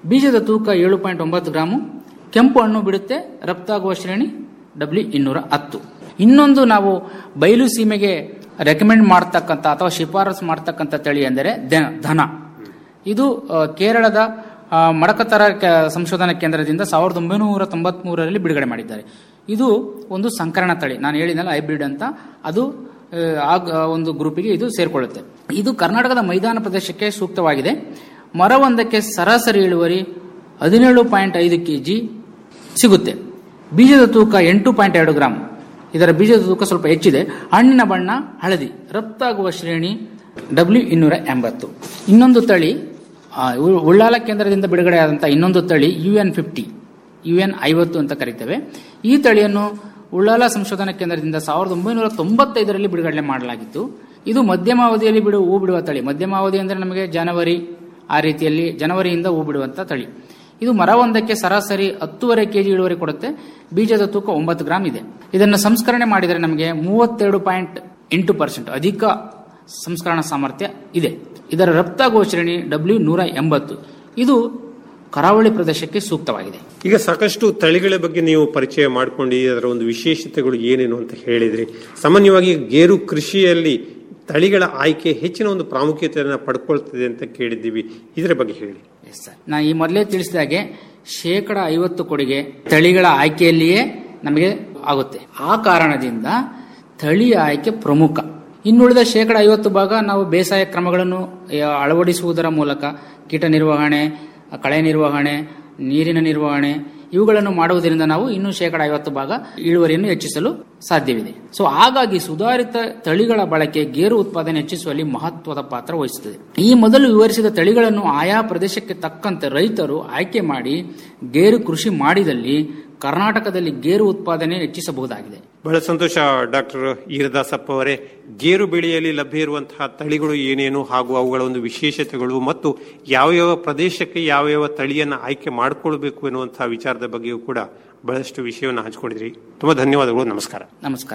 ಬೀಜದ ತೂಕ ಏಳು ಪಾಯಿಂಟ್ ಒಂಬತ್ತು ಗ್ರಾಮು ಕೆಂಪು ಹಣ್ಣು ಬಿಡುತ್ತೆ ರಫ್ತಾಗುವ ಶ್ರೇಣಿ ಡಬ್ಲ್ಯೂ ಇನ್ನೂರ ಹತ್ತು ಇನ್ನೊಂದು ನಾವು ಬಯಲು ಸೀಮೆಗೆ ರೆಕಮೆಂಡ್ ಮಾಡ್ತಕ್ಕಂಥ ಅಥವಾ ಶಿಫಾರಸು ಮಾಡ್ತಕ್ಕಂಥ ತಳಿ ಎಂದರೆ ದ- ಧನ ಇದು ಆ, ಕೇರಳದ ಆ, ಮಡಕತರ ಕ- ಸಂಶೋಧನಾ ಕೇಂದ್ರದಿಂದ ಸಾವಿರದ ಒಂಬೈನೂರ ತೊಂಬತ್ಮೂರರಲ್ಲಿ ಬಿಡುಗಡೆ ಮಾಡಿದ್ದಾರೆ ಇದು ಒಂದು ಸಂಕರಣ ತಳಿ ನಾನು ಹೇಳಿದ್ನಲ್ಲ ಹೈಬ್ರಿಡ್ ಅಂತ ಅದು ಆ, ಆ ಗ- ಒಂದು ಗ್ರೂಪಿಗೆ ಇದು ಸೇರ್ಕೊಳ್ಳುತ್ತೆ ಇದು ಕರ್ನಾಟಕದ ಮೈದಾನ ಪ್ರದೇಶಕ್ಕೆ ಸೂಕ್ತವಾಗಿದೆ ಮರವೊಂದಕ್ಕೆ ಸರಾಸರಿ ಇಳುವರಿ ಹದಿನೇಳು ಪಾಯಿಂಟ್ ಐದು ಕೆಜಿ ಸಿಗುತ್ತೆ ಬೀಜದ ತೂಕ ಎಂಟು ಪಾಯಿಂಟ್ ಎರಡು ಗ್ರಾಮ್ ಇದರ ಬೀಜದ ತೂಕ ಸ್ವಲ್ಪ ಹೆಚ್ಚಿದೆ ಹಣ್ಣಿನ ಬಣ್ಣ ಹಳದಿ ರಫ್ತಾಗುವ ಶ್ರೇಣಿ ಡಬ್ಲ್ಯೂ ಇನ್ನೂರ ಎಂಬತ್ತು ಇನ್ನೊಂದು ತಳಿ ಆ, ಉ- ಉಳ್ಳಾಲ ಕೇಂದ್ರದಿಂದ ಬಿಡುಗಡೆಯಾದಂಥ ಇನ್ನೊಂದು ತಳಿ U N fifty U N ಐವತ್ತು ಅಂತ ಕರಿತೇವೆ ಈ ತಳಿಯನ್ನು ಉಳ್ಳಾಲ ಸಂಶೋಧನಾ ಕೇಂದ್ರದಿಂದ ಸಾವಿರದ ಒಂಬೈನೂರ ತೊಂಬತ್ತೈದರಲ್ಲಿ ಬಿಡುಗಡೆ ಮಾಡಲಾಗಿತ್ತು ಇದು ಮಧ್ಯಮಾವಧಿಯಲ್ಲಿ ಬಿಡುವ ಹೂ ಬಿಡುವ ತಳಿ ಮಧ್ಯಮಾವಧಿ ಅಂದರೆ ನಮಗೆ ಜನವರಿ ಆ ರೀತಿಯಲ್ಲಿ ಜನವರಿಯಿಂದ ಹೂ ಬಿಡುವಂಥ ತಳಿ ಇದು ಮರವೊಂದಕ್ಕೆ ಸರಾಸರಿ ಹತ್ತೂವರೆ ಕೆಜಿ ಇಳುವರಿ ಕೊಡುತ್ತೆ ಬೀಜದ ತೂಕ ಒಂಬತ್ತು ಗ್ರಾಮ್ ಇದೆ ಇದನ್ನು ಸಂಸ್ಕರಣೆ ಮಾಡಿದರೆ ನಮಗೆ ಮೂವತ್ತೆರಡು ಪಾಯಿಂಟ್ ಎಂಟು ಪರ್ಸೆಂಟ್ ಅಧಿಕ ಸಂಸ್ಕರಣಾ ಸಾಮರ್ಥ್ಯ ಇದೆ ಇದರ ರಫ್ತಾಗುವ ಶ್ರೇಣಿ ಡಬ್ಲ್ಯೂ ನೂರ ಎಂಬತ್ತು ಇದು ಕರಾವಳಿ ಪ್ರದೇಶಕ್ಕೆ ಸೂಕ್ತವಾಗಿದೆ ಈಗ ಸಾಕಷ್ಟು ತಳಿಗಳ ಬಗ್ಗೆ ನೀವು ಪರಿಚಯ ಮಾಡ್ಕೊಂಡು ಅದರ ಒಂದು ವಿಶೇಷತೆಗಳು ಏನೇನು ಅಂತ ಹೇಳಿದ್ರಿ ಸಾಮಾನ್ಯವಾಗಿ ಗೇರು ಕೃಷಿಯಲ್ಲಿ ತಳಿಗಳ ಆಯ್ಕೆ ಹೆಚ್ಚಿನ ಒಂದು ಪ್ರಾಮುಖ್ಯತೆಯನ್ನು ಪಡ್ಕೊಳ್ತಿದೆ ಅಂತ ಕೇಳಿದ್ದೀವಿ ಇದರ ಬಗ್ಗೆ ಹೇಳಿ ನಾ ಈ ಮೊದಲೇ ತಿಳಿಸಿದಾಗೆ ಶೇಕಡ ಐವತ್ತು ಕೊಡುಗೆ ತಳಿಗಳ ಆಯ್ಕೆಯಲ್ಲಿಯೇ ನಮಗೆ ಆಗುತ್ತೆ ಆ ಕಾರಣದಿಂದ ತಳಿ ಆಯ್ಕೆ ಪ್ರಮುಖ ಇನ್ನುಳಿದ ಶೇಕಡ ಐವತ್ತು ಭಾಗ ನಾವು ಬೇಸಾಯ ಕ್ರಮಗಳನ್ನು ಆ, ಅಳವಡಿಸುವುದರ ಮೂಲಕ ಕೀಟ ನಿರ್ವಹಣೆ ಕಳೆ ನಿರ್ವಹಣೆ ನೀರಿನ ನಿರ್ವಹಣೆ ಇವುಗಳನ್ನು ಮಾಡುವುದರಿಂದ ನಾವು ಇನ್ನೂ ಶೇಕಡ ಐವತ್ತು ಭಾಗ ಇಳುವರಿಯನ್ನು ಹೆಚ್ಚಿಸಲು ಸಾಧ್ಯವಿದೆ ಸೊ ಹಾಗಾಗಿ ಸುಧಾರಿತ ತಳಿಗಳ ಬಳಕೆ ಗೇರು ಉತ್ಪಾದನೆ ಹೆಚ್ಚಿಸುವಲ್ಲಿ ಮಹತ್ವದ ಪಾತ್ರ ವಹಿಸುತ್ತದೆ ಈ ಮೊದಲು ವಿವರಿಸಿದ ತಳಿಗಳನ್ನು ಆಯಾ ಪ್ರದೇಶಕ್ಕೆ ತಕ್ಕಂತೆ ರೈತರು ಆಯ್ಕೆ ಮಾಡಿ ಗೇರು ಕೃಷಿ ಮಾಡಿದಲ್ಲಿ ಕರ್ನಾಟಕದಲ್ಲಿ ಗೇರು ಉತ್ಪಾದನೆ ಹೆಚ್ಚಿಸಬಹುದಾಗಿದೆ ಬಹಳ ಸಂತೋಷ ಡಾಕ್ಟರ್ ಈರದಾಸಪ್ಪ ಅವರೇ ಗೇರು ಬೆಳೆಯಲ್ಲಿ ಲಭ್ಯ ಇರುವಂತಹ ತಳಿಗಳು ಏನೇನು ಹಾಗೂ ಅವುಗಳ ಒಂದು ವಿಶೇಷತೆಗಳು ಮತ್ತು ಯಾವ ಯಾವ ಪ್ರದೇಶಕ್ಕೆ ಯಾವ ಯಾವ ತಳಿಯನ್ನು ಆಯ್ಕೆ ಮಾಡಿಕೊಳ್ಬೇಕು ಎನ್ನುವಂತಹ ವಿಚಾರದ ಬಗ್ಗೆಯೂ ಕೂಡ ಬಹಳಷ್ಟು ವಿಷಯವನ್ನು ಹಂಚಿಕೊಂಡಿದ್ರಿ ತುಂಬಾ ಧನ್ಯವಾದಗಳು ನಮಸ್ಕಾರ ನಮಸ್ಕಾರ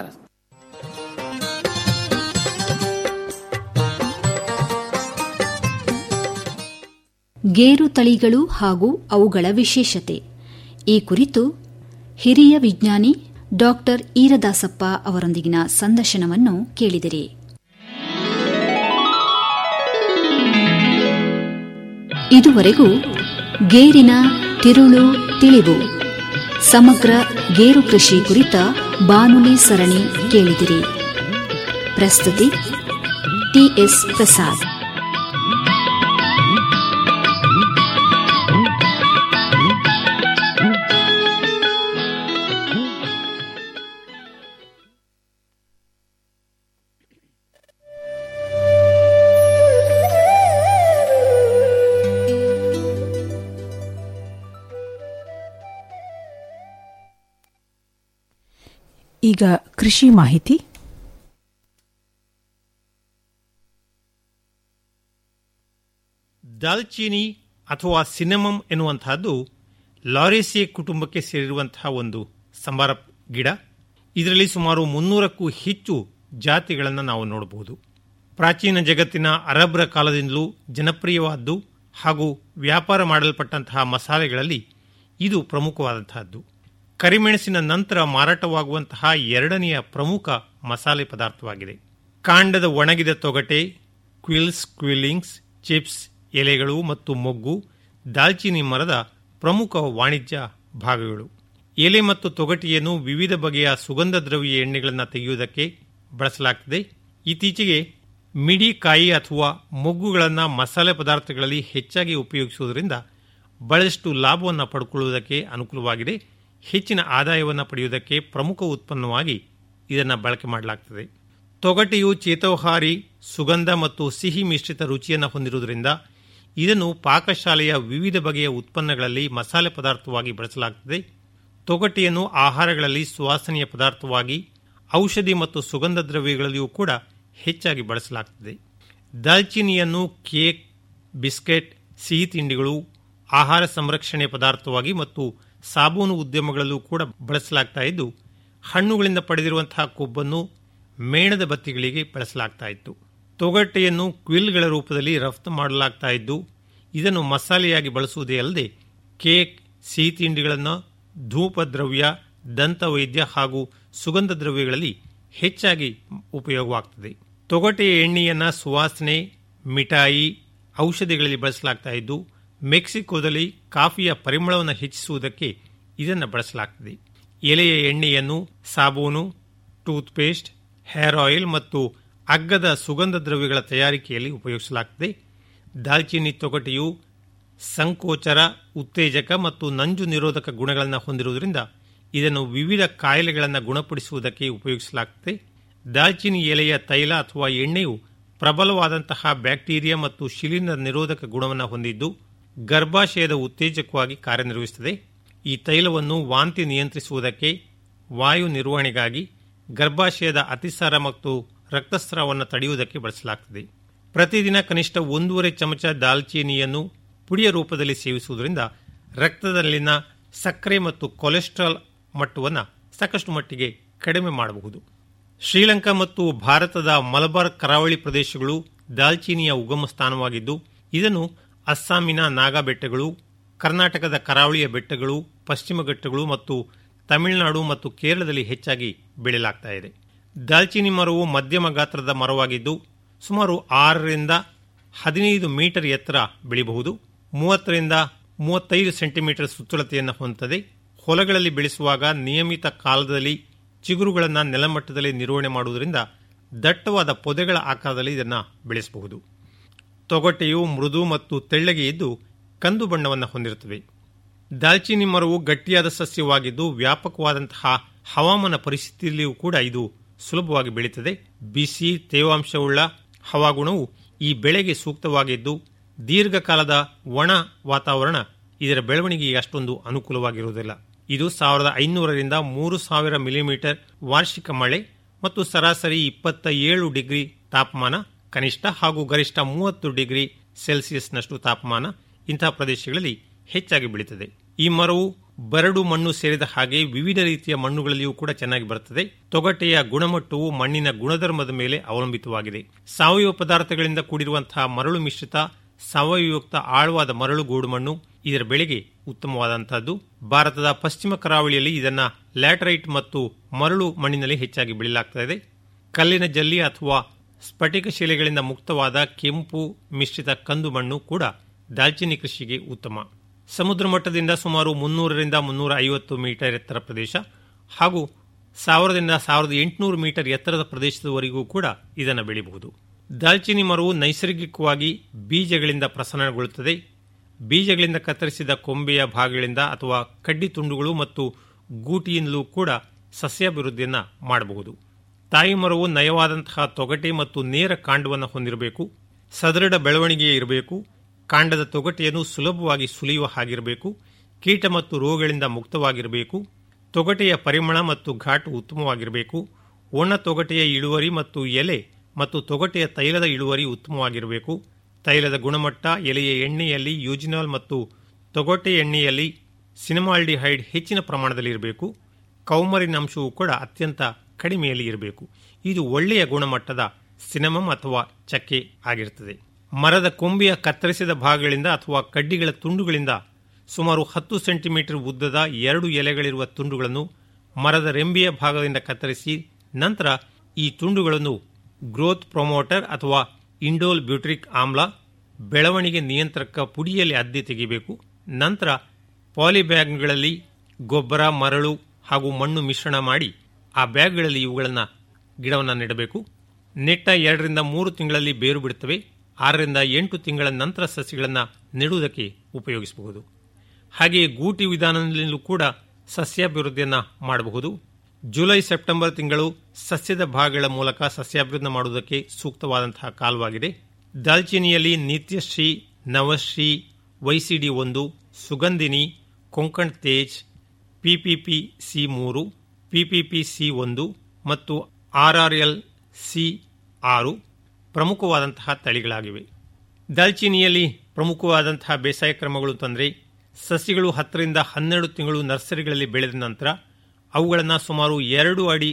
ಗೇರು ತಳಿಗಳು ಹಾಗೂ ಅವುಗಳ ವಿಶೇಷತೆ ಈ ಕುರಿತು ಹಿರಿಯ ವಿಜ್ಞಾನಿ ಡಾಕ್ಟರ್ ಈರದಾಸಪ್ಪ ಅವರೊಂದಿಗಿನ ಸಂದರ್ಶನವನ್ನು ಕೇಳಿದಿರಿ ಇದುವರೆಗೂ ಗೇರಿನ ತಿರುಳು ತಿಳಿವು ಸಮಗ್ರ ಗೇರು ಕೃಷಿ ಕುರಿತ ಬಾನುಲಿ ಸರಣಿ ಕೇಳಿದಿರಿ ಪ್ರಸ್ತುತಿ ಟಿಎಸ್ ಪ್ರಸಾದ್ ಈಗ ಕೃಷಿ ಮಾಹಿತಿ ದಾಲ್ಚೀನಿ ಅಥವಾ ಸಿನೆಮಮ್ ಎನ್ನುವಂತಹದ್ದು ಲಾರೇಸಿಯೆ ಕುಟುಂಬಕ್ಕೆ ಸೇರಿರುವಂತಹ ಒಂದು ಸಂಬಾರ ಗಿಡ ಇದರಲ್ಲಿ ಸುಮಾರು ಮುನ್ನೂರಕ್ಕೂ ಹೆಚ್ಚು ಜಾತಿಗಳನ್ನು ನಾವು ನೋಡಬಹುದು ಪ್ರಾಚೀನ ಜಗತ್ತಿನ ಅರಬ್ರ ಕಾಲದಿಂದಲೂ ಜನಪ್ರಿಯವಾದ್ದು ಹಾಗೂ ವ್ಯಾಪಾರ ಮಾಡಲ್ಪಟ್ಟಂತಹ ಮಸಾಲೆಗಳಲ್ಲಿ ಇದು ಪ್ರಮುಖವಾದಂತಹದ್ದು ಕರಿಮೆಣಸಿನ ನಂತರ ಮಾರಾಟವಾಗುವಂತಹ ಎರಡನೆಯ ಪ್ರಮುಖ ಮಸಾಲೆ ಪದಾರ್ಥವಾಗಿದೆ ಕಾಂಡದ ಒಣಗಿದ ತೊಗಟೆ ಕ್ವಿಲ್ಸ್ ಕ್ವಿಲ್ಲಿಂಗ್ಸ್ ಚಿಪ್ಸ್ ಎಲೆಗಳು ಮತ್ತು ಮೊಗ್ಗು ದಾಲ್ಚಿನ್ನಿ ಮರದ ಪ್ರಮುಖ ವಾಣಿಜ್ಯ ಭಾಗಗಳು ಎಲೆ ಮತ್ತು ತೊಗಟೆಯನ್ನು ವಿವಿಧ ಬಗೆಯ ಸುಗಂಧ ದ್ರವ್ಯ ಎಣ್ಣೆಗಳನ್ನು ತೆಗೆಯುವುದಕ್ಕೆ ಬಳಸಲಾಗ್ತದೆ ಇತ್ತೀಚೆಗೆ ಮಿಡಿ ಕಾಯಿ ಅಥವಾ ಮೊಗ್ಗುಗಳನ್ನು ಮಸಾಲೆ ಪದಾರ್ಥಗಳಲ್ಲಿ ಹೆಚ್ಚಾಗಿ ಉಪಯೋಗಿಸುವುದರಿಂದ ಬಹಳಷ್ಟು ಲಾಭವನ್ನು ಪಡ್ಕೊಳ್ಳುವುದಕ್ಕೆ ಅನುಕೂಲವಾಗಿದೆ ಹೆಚ್ಚಿನ ಆದಾಯವನ್ನು ಪಡೆಯುವುದಕ್ಕೆ ಪ್ರಮುಖ ಉತ್ಪನ್ನವಾಗಿ ಇದನ್ನು ಬಳಕೆ ಮಾಡಲಾಗ್ತದೆ ತೊಗಟೆಯು ಚೇತೋಹಾರಿ ಸುಗಂಧ ಮತ್ತು ಸಿಹಿ ಮಿಶ್ರಿತ ರುಚಿಯನ್ನು ಹೊಂದಿರುವುದರಿಂದ ಇದನ್ನು ಪಾಕಶಾಲೆಯ ವಿವಿಧ ಬಗೆಯ ಉತ್ಪನ್ನಗಳಲ್ಲಿ ಮಸಾಲೆ ಪದಾರ್ಥವಾಗಿ ಬಳಸಲಾಗುತ್ತದೆ ತೊಗಟೆಯನ್ನು ಆಹಾರಗಳಲ್ಲಿ ಸುವಾಸನೆಯ ಪದಾರ್ಥವಾಗಿ ಔಷಧಿ ಮತ್ತು ಸುಗಂಧ ದ್ರವ್ಯಗಳಲ್ಲಿಯೂ ಕೂಡ ಹೆಚ್ಚಾಗಿ ಬಳಸಲಾಗುತ್ತದೆ ದಾಲ್ಚಿನಿಯನ್ನು ಕೇಕ್ ಬಿಸ್ಕೆಟ್ ಸಿಹಿ ತಿಂಡಿಗಳು ಆಹಾರ ಸಂರಕ್ಷಣೆ ಪದಾರ್ಥವಾಗಿ ಮತ್ತು ಸಾಬೂನು ಉದ್ಯಮಗಳಲ್ಲೂ ಕೂಡ ಬಳಸಲಾಗ್ತಾ ಇದ್ದು ಹಣ್ಣುಗಳಿಂದ ಪಡೆದಿರುವಂತಹ ಕೊಬ್ಬನ್ನು ಮೇಣದ ಬತ್ತಿಗಳಿಗೆ ಬಳಸಲಾಗ್ತಾ ಇತ್ತು ತೊಗಟೆಯನ್ನು ಕ್ವಿಲ್ಗಳ ರೂಪದಲ್ಲಿ ರಫ್ತು ಮಾಡಲಾಗ್ತಾ ಇದ್ದು ಇದನ್ನು ಮಸಾಲೆಯಾಗಿ ಬಳಸುವುದೇ ಅಲ್ಲದೆ ಕೇಕ್ ಸಿಹಿ ತಿಂಡಿಗಳನ್ನು ಧೂಪ ದ್ರವ್ಯ ದಂತವೈದ್ಯ ಹಾಗೂ ಸುಗಂಧ ದ್ರವ್ಯಗಳಲ್ಲಿ ಹೆಚ್ಚಾಗಿ ಉಪಯೋಗವಾಗ್ತದೆ ತೊಗಟೆಯ ಎಣ್ಣೆಯನ್ನ ಸುವಾಸನೆ ಮಿಠಾಯಿ ಔಷಧಿಗಳಲ್ಲಿ ಬಳಸಲಾಗ್ತಾ ಇದ್ದು ಮೆಕ್ಸಿಕೋದಲ್ಲಿ ಕಾಫಿಯ ಪರಿಮಳವನ್ನು ಹೆಚ್ಚಿಸುವುದಕ್ಕೆ ಇದನ್ನು ಬಳಸಲಾಗ್ತದೆ ಎಲೆಯ ಎಣ್ಣೆಯನ್ನು ಸಾಬೂನು ಟೂತ್ ಪೇಸ್ಟ್ ಹೇರ್ ಆಯಿಲ್ ಮತ್ತು ಅಗ್ಗದ ಸುಗಂಧ ದ್ರವ್ಯಗಳ ತಯಾರಿಕೆಯಲ್ಲಿ ಉಪಯೋಗಿಸಲಾಗ್ತದೆ ದಾಲ್ಚಿನ್ನಿ ತೊಗಟೆಯು ಸಂಕೋಚರ ಉತ್ತೇಜಕ ಮತ್ತು ನಂಜು ನಿರೋಧಕ ಗುಣಗಳನ್ನು ಹೊಂದಿರುವುದರಿಂದ ಇದನ್ನು ವಿವಿಧ ಕಾಯಿಲೆಗಳನ್ನು ಗುಣಪಡಿಸುವುದಕ್ಕೆ ಉಪಯೋಗಿಸಲಾಗುತ್ತದೆ ದಾಲ್ಚಿನ್ನಿ ಎಲೆಯ ತೈಲ ಅಥವಾ ಎಣ್ಣೆಯು ಪ್ರಬಲವಾದಂತಹ ಬ್ಯಾಕ್ಟೀರಿಯಾ ಮತ್ತು ಶಿಲೀಂಧ್ರ ನಿರೋಧಕ ಗುಣವನ್ನು ಹೊಂದಿದ್ದು ಗರ್ಭಾಶಯದ ಉತ್ತೇಜಕವಾಗಿ ಕಾರ್ಯನಿರ್ವಹಿಸುತ್ತದೆ ಈ ತೈಲವನ್ನು ವಾಂತಿ ನಿಯಂತ್ರಿಸುವುದಕ್ಕೆ ವಾಯು ನಿರ್ವಹಣೆಗಾಗಿ ಗರ್ಭಾಶಯದ ಅತಿಸಾರ ಮತ್ತು ರಕ್ತಸ್ರಾವವನ್ನು ತಡೆಯುವುದಕ್ಕೆ ಬಳಸಲಾಗುತ್ತದೆ ಪ್ರತಿದಿನ ಕನಿಷ್ಠ ಒಂದೂವರೆ ಚಮಚ ದಾಲ್ಚೀನಿಯನ್ನು ಪುಡಿಯ ರೂಪದಲ್ಲಿ ಸೇವಿಸುವುದರಿಂದ ರಕ್ತದಲ್ಲಿನ ಸಕ್ಕರೆ ಮತ್ತು ಕೊಲೆಸ್ಟ್ರಾಲ್ ಮಟ್ಟವನ್ನು ಸಾಕಷ್ಟು ಮಟ್ಟಿಗೆ ಕಡಿಮೆ ಮಾಡಬಹುದು ಶ್ರೀಲಂಕಾ ಮತ್ತು ಭಾರತದ ಮಲಬಾರ್ ಕರಾವಳಿ ಪ್ರದೇಶಗಳು ದಾಲ್ಚೀನಿಯ ಉಗಮ ಸ್ಥಾನವಾಗಿದ್ದು ಇದನ್ನು ಅಸ್ಸಾಮಿನ ನಾಗಾ ಬೆಟ್ಟಗಳು ಕರ್ನಾಟಕದ ಕರಾವಳಿಯ ಬೆಟ್ಟಗಳು ಪಶ್ಚಿಮ ಘಟ್ಟಗಳು ಮತ್ತು ತಮಿಳುನಾಡು ಮತ್ತು ಕೇರಳದಲ್ಲಿ ಹೆಚ್ಚಾಗಿ ಬೆಳೆಯಲಾಗ್ತಾ ಇದೆ ದಾಲ್ಚಿನ್ನಿ ಮರವು ಮಧ್ಯಮ ಗಾತ್ರದ ಮರವಾಗಿದ್ದು ಸುಮಾರು ಆರರಿಂದ ಹದಿನೈದು ಮೀಟರ್ ಎತ್ತರ ಬೆಳೆಯಬಹುದು ಮೂವತ್ತರಿಂದ ಮೂವತ್ತೈದು ಸೆಂಟಿಮೀಟರ್ ಸುತ್ತಳತೆಯನ್ನು ಹೊಂದುತ್ತದೆ ಹೊಲಗಳಲ್ಲಿ ಬೆಳೆಸುವಾಗ ನಿಯಮಿತ ಕಾಲದಲ್ಲಿ ಚಿಗುರುಗಳನ್ನು ನೆಲಮಟ್ಟದಲ್ಲಿ ನಿರ್ವಹಣೆ ಮಾಡುವುದರಿಂದ ದಟ್ಟವಾದ ಪೊದೆಗಳ ಆಕಾರದಲ್ಲಿ ಇದನ್ನು ಬೆಳೆಸಬಹುದು ತೊಗಟೆಯು ಮೃದು ಮತ್ತು ತೆಳ್ಳಗೆ ಇದ್ದು ಕಂದು ಬಣ್ಣವನ್ನು ಹೊಂದಿರುತ್ತವೆ ದಾಲ್ಚಿನ್ನಿ ಮರವು ಗಟ್ಟಿಯಾದ ಸಸ್ಯವಾಗಿದ್ದು ವ್ಯಾಪಕವಾದಂತಹ ಹವಾಮಾನ ಪರಿಸ್ಥಿತಿಯಲ್ಲಿಯೂ ಕೂಡ ಇದು ಸುಲಭವಾಗಿ ಬೆಳೀತದೆ ಬಿಸಿ ತೇವಾಂಶವುಳ್ಳ ಹವಾಗುಣವು ಈ ಬೆಳೆಗೆ ಸೂಕ್ತವಾಗಿದ್ದು ದೀರ್ಘಕಾಲದ ಒಣ ವಾತಾವರಣ ಇದರ ಬೆಳವಣಿಗೆಗೆ ಅಷ್ಟೊಂದು ಅನುಕೂಲವಾಗಿರುವುದಿಲ್ಲ ಇದು ಸಾವಿರದ ಐನೂರರಿಂದ ಮೂರು ಸಾವಿರ ಮಿಲಿಮೀಟರ್ ವಾರ್ಷಿಕ ಮಳೆ ಮತ್ತು ಸರಾಸರಿ ಇಪ್ಪತ್ತ ಏಳು ಡಿಗ್ರಿ ತಾಪಮಾನ ಕನಿಷ್ಠ ಹಾಗೂ ಗರಿಷ್ಠ ಮೂವತ್ತು ಡಿಗ್ರಿ ಸೆಲ್ಸಿಯಸ್ನಷ್ಟು ತಾಪಮಾನ ಇಂತಹ ಪ್ರದೇಶಗಳಲ್ಲಿ ಹೆಚ್ಚಾಗಿ ಬೆಳೀತದೆ ಈ ಮರವು ಬರಡು ಮಣ್ಣು ಸೇರಿದ ಹಾಗೆ ವಿವಿಧ ರೀತಿಯ ಮಣ್ಣುಗಳಲ್ಲಿಯೂ ಕೂಡ ಚೆನ್ನಾಗಿ ಬರುತ್ತದೆ ತೊಗಟೆಯ ಗುಣಮಟ್ಟವು ಮಣ್ಣಿನ ಗುಣಧರ್ಮದ ಮೇಲೆ ಅವಲಂಬಿತವಾಗಿದೆ ಸಾವಯವ ಪದಾರ್ಥಗಳಿಂದ ಕೂಡಿರುವಂತಹ ಮರಳು ಮಿಶ್ರಿತ ಸಾವಯವಯುಕ್ತ ಆಳವಾದ ಮರಳು ಗೋಡು ಮಣ್ಣು ಇದರ ಬೆಳೆಗೆ ಉತ್ತಮವಾದಂತಹದ್ದು ಭಾರತದ ಪಶ್ಚಿಮ ಕರಾವಳಿಯಲ್ಲಿ ಇದನ್ನ ಲ್ಯಾಟರೈಟ್ ಮತ್ತು ಮರಳು ಮಣ್ಣಿನಲ್ಲಿ ಹೆಚ್ಚಾಗಿ ಬೆಳೆಯಲಾಗ್ತಾ ಕಲ್ಲಿನ ಜಲ್ಲಿ ಅಥವಾ ಸ್ಫಟಿಕ ಶಿಲೆಗಳಿಂದ ಮುಕ್ತವಾದ ಕೆಂಪು ಮಿಶ್ರಿತ ಕಂದು ಮಣ್ಣು ಕೂಡ ದಾಲ್ಚಿನ್ನಿ ಕೃಷಿಗೆ ಉತ್ತಮ ಸಮುದ್ರ ಮಟ್ಟದಿಂದ ಸುಮಾರು ಮುನ್ನೂರರಿಂದ ಮುನ್ನೂರ ಐವತ್ತು ಮೀಟರ್ ಎತ್ತರ ಪ್ರದೇಶ ಹಾಗೂ ಸಾವಿರದಿಂದ ಸಾವಿರದ ಎಂಟುನೂರು ಮೀಟರ್ ಎತ್ತರದ ಪ್ರದೇಶದವರೆಗೂ ಕೂಡ ಇದನ್ನು ಬೆಳೆಯಬಹುದು ದಾಲ್ಚಿನ್ನಿ ಮರವು ನೈಸರ್ಗಿಕವಾಗಿ ಬೀಜಗಳಿಂದ ಪ್ರಸರಣಗೊಳ್ಳುತ್ತದೆ ಬೀಜಗಳಿಂದ ಕತ್ತರಿಸಿದ ಕೊಂಬೆಯ ಭಾಗಗಳಿಂದ ಅಥವಾ ಕಡ್ಡಿ ತುಂಡುಗಳು ಮತ್ತು ಗೂಟಿಯಿಂದಲೂ ಕೂಡ ಸಸ್ಯಾಭಿವೃದ್ಧಿಯನ್ನು ಮಾಡಬಹುದು ತಾಯಿ ಮರವು ನಯವಾದಂತಹ ತೊಗಟೆ ಮತ್ತು ನೇರ ಕಾಂಡವನ್ನು ಹೊಂದಿರಬೇಕು ಸದೃಢ ಬೆಳವಣಿಗೆ ಇರಬೇಕು ಕಾಂಡದ ತೊಗಟೆಯನ್ನು ಸುಲಭವಾಗಿ ಸುಲಿಯುವ ಹಾಗಿರಬೇಕು ಕೀಟ ಮತ್ತು ರೋಗಗಳಿಂದ ಮುಕ್ತವಾಗಿರಬೇಕು ತೊಗಟೆಯ ಪರಿಮಳ ಮತ್ತು ಘಾಟು ಉತ್ತಮವಾಗಿರಬೇಕು ಒಣ ತೊಗಟೆಯ ಇಳುವರಿ ಮತ್ತು ಎಲೆ ಮತ್ತು ತೊಗಟೆಯ ತೈಲದ ಇಳುವರಿ ಉತ್ತಮವಾಗಿರಬೇಕು ತೈಲದ ಗುಣಮಟ್ಟ ಎಲೆಯ ಎಣ್ಣೆಯಲ್ಲಿ ಯೂಜಿನಾಲ್ ಮತ್ತು ತೊಗಟೆ ಎಣ್ಣೆಯಲ್ಲಿ ಸಿನಿಮಾಲ್ಡಿಹೈಡ್ ಹೆಚ್ಚಿನ ಪ್ರಮಾಣದಲ್ಲಿ ಇರಬೇಕು ಕೌಮರಿನ ಅಂಶವು ಕೂಡ ಅತ್ಯಂತ ಕಡಿಮೆಯಲ್ಲಿ ಇರಬೇಕು ಇದು ಒಳ್ಳೆಯ ಗುಣಮಟ್ಟದ ಸಿನಮಮ್ ಅಥವಾ ಚಕ್ಕೆ ಆಗಿರುತ್ತದೆ ಮರದ ಕೊಂಬೆಯ ಕತ್ತರಿಸಿದ ಭಾಗಗಳಿಂದ ಅಥವಾ ಕಡ್ಡಿಗಳ ತುಂಡುಗಳಿಂದ ಸುಮಾರು ಹತ್ತು ಸೆಂಟಿಮೀಟರ್ ಉದ್ದದ ಎರಡು ಎಲೆಗಳಿರುವ ತುಂಡುಗಳನ್ನು ಮರದ ರೆಂಬೆಯ ಭಾಗದಿಂದ ಕತ್ತರಿಸಿ ನಂತರ ಈ ತುಂಡುಗಳನ್ನು ಗ್ರೋತ್ ಪ್ರೊಮೋಟರ್ ಅಥವಾ ಇಂಡೋಲ್ ಬ್ಯೂಟ್ರಿಕ್ ಆಮ್ಲ ಬೆಳವಣಿಗೆ ನಿಯಂತ್ರಕ ಪುಡಿಯಲ್ಲಿ ಅದ್ದಿ ತೆಗೆಯಬೇಕು ನಂತರ ಪಾಲಿಬ್ಯಾಗ್ಗಳಲ್ಲಿ ಗೊಬ್ಬರ ಮರಳು ಹಾಗೂ ಮಣ್ಣು ಮಿಶ್ರಣ ಮಾಡಿ ಆ ಬ್ಯಾಗ್ಗಳಲ್ಲಿ ಇವುಗಳನ್ನು ಗಿಡವನ್ನು ನೆಡಬೇಕು ನೆಟ್ಟ ಎರಡರಿಂದ ಮೂರು ತಿಂಗಳಲ್ಲಿ ಬೇರು ಬಿಡುತ್ತವೆ ಆರರಿಂದ ಎಂಟು ತಿಂಗಳ ನಂತರ ಸಸ್ಯಗಳನ್ನು ನೆಡುವುದಕ್ಕೆ ಉಪಯೋಗಿಸಬಹುದು ಹಾಗೆಯೇ ಗೂಟಿ ವಿಧಾನದಲ್ಲೂ ಕೂಡ ಸಸ್ಯಾಭಿವೃದ್ಧಿಯನ್ನು ಮಾಡಬಹುದು ಜುಲೈ ಸೆಪ್ಟೆಂಬರ್ ತಿಂಗಳು ಸಸ್ಯದ ಭಾಗಗಳ ಮೂಲಕ ಸಸ್ಯಾಭಿವೃದ್ಧಿ ಮಾಡುವುದಕ್ಕೆ ಸೂಕ್ತವಾದಂತಹ ಕಾಲವಾಗಿದೆ ದಾಲ್ಚಿನಿಯಲ್ಲಿ ನಿತ್ಯಶ್ರೀ ನವಶ್ರೀ ವೈಸಿಡಿ ಒಂದು ಸುಗಂಧಿನಿ ಕೊಂಕಣ್ ತೇಜ್ ಪಿಪಿಪಿ ಸಿ ಮೂರು ಪಿಪಿಪಿ ಸಿ ಒಂದು ಮತ್ತು ಆರ್ಆರ್ಎಲ್ ಸಿ ಆರು ಪ್ರಮುಖವಾದಂತಹ ತಳಿಗಳಾಗಿವೆ ದಾಲ್ಚಿನಿಯಲ್ಲಿ ಪ್ರಮುಖವಾದಂತಹ ಬೇಸಾಯ ಕ್ರಮಗಳು ತಂದರೆ ಸಸ್ಯಗಳು ಹತ್ತರಿಂದ ಹನ್ನೆರಡು ತಿಂಗಳು ನರ್ಸರಿಗಳಲ್ಲಿ ಬೆಳೆದ ನಂತರ ಅವುಗಳನ್ನು ಸುಮಾರು ಎರಡು ಅಡಿ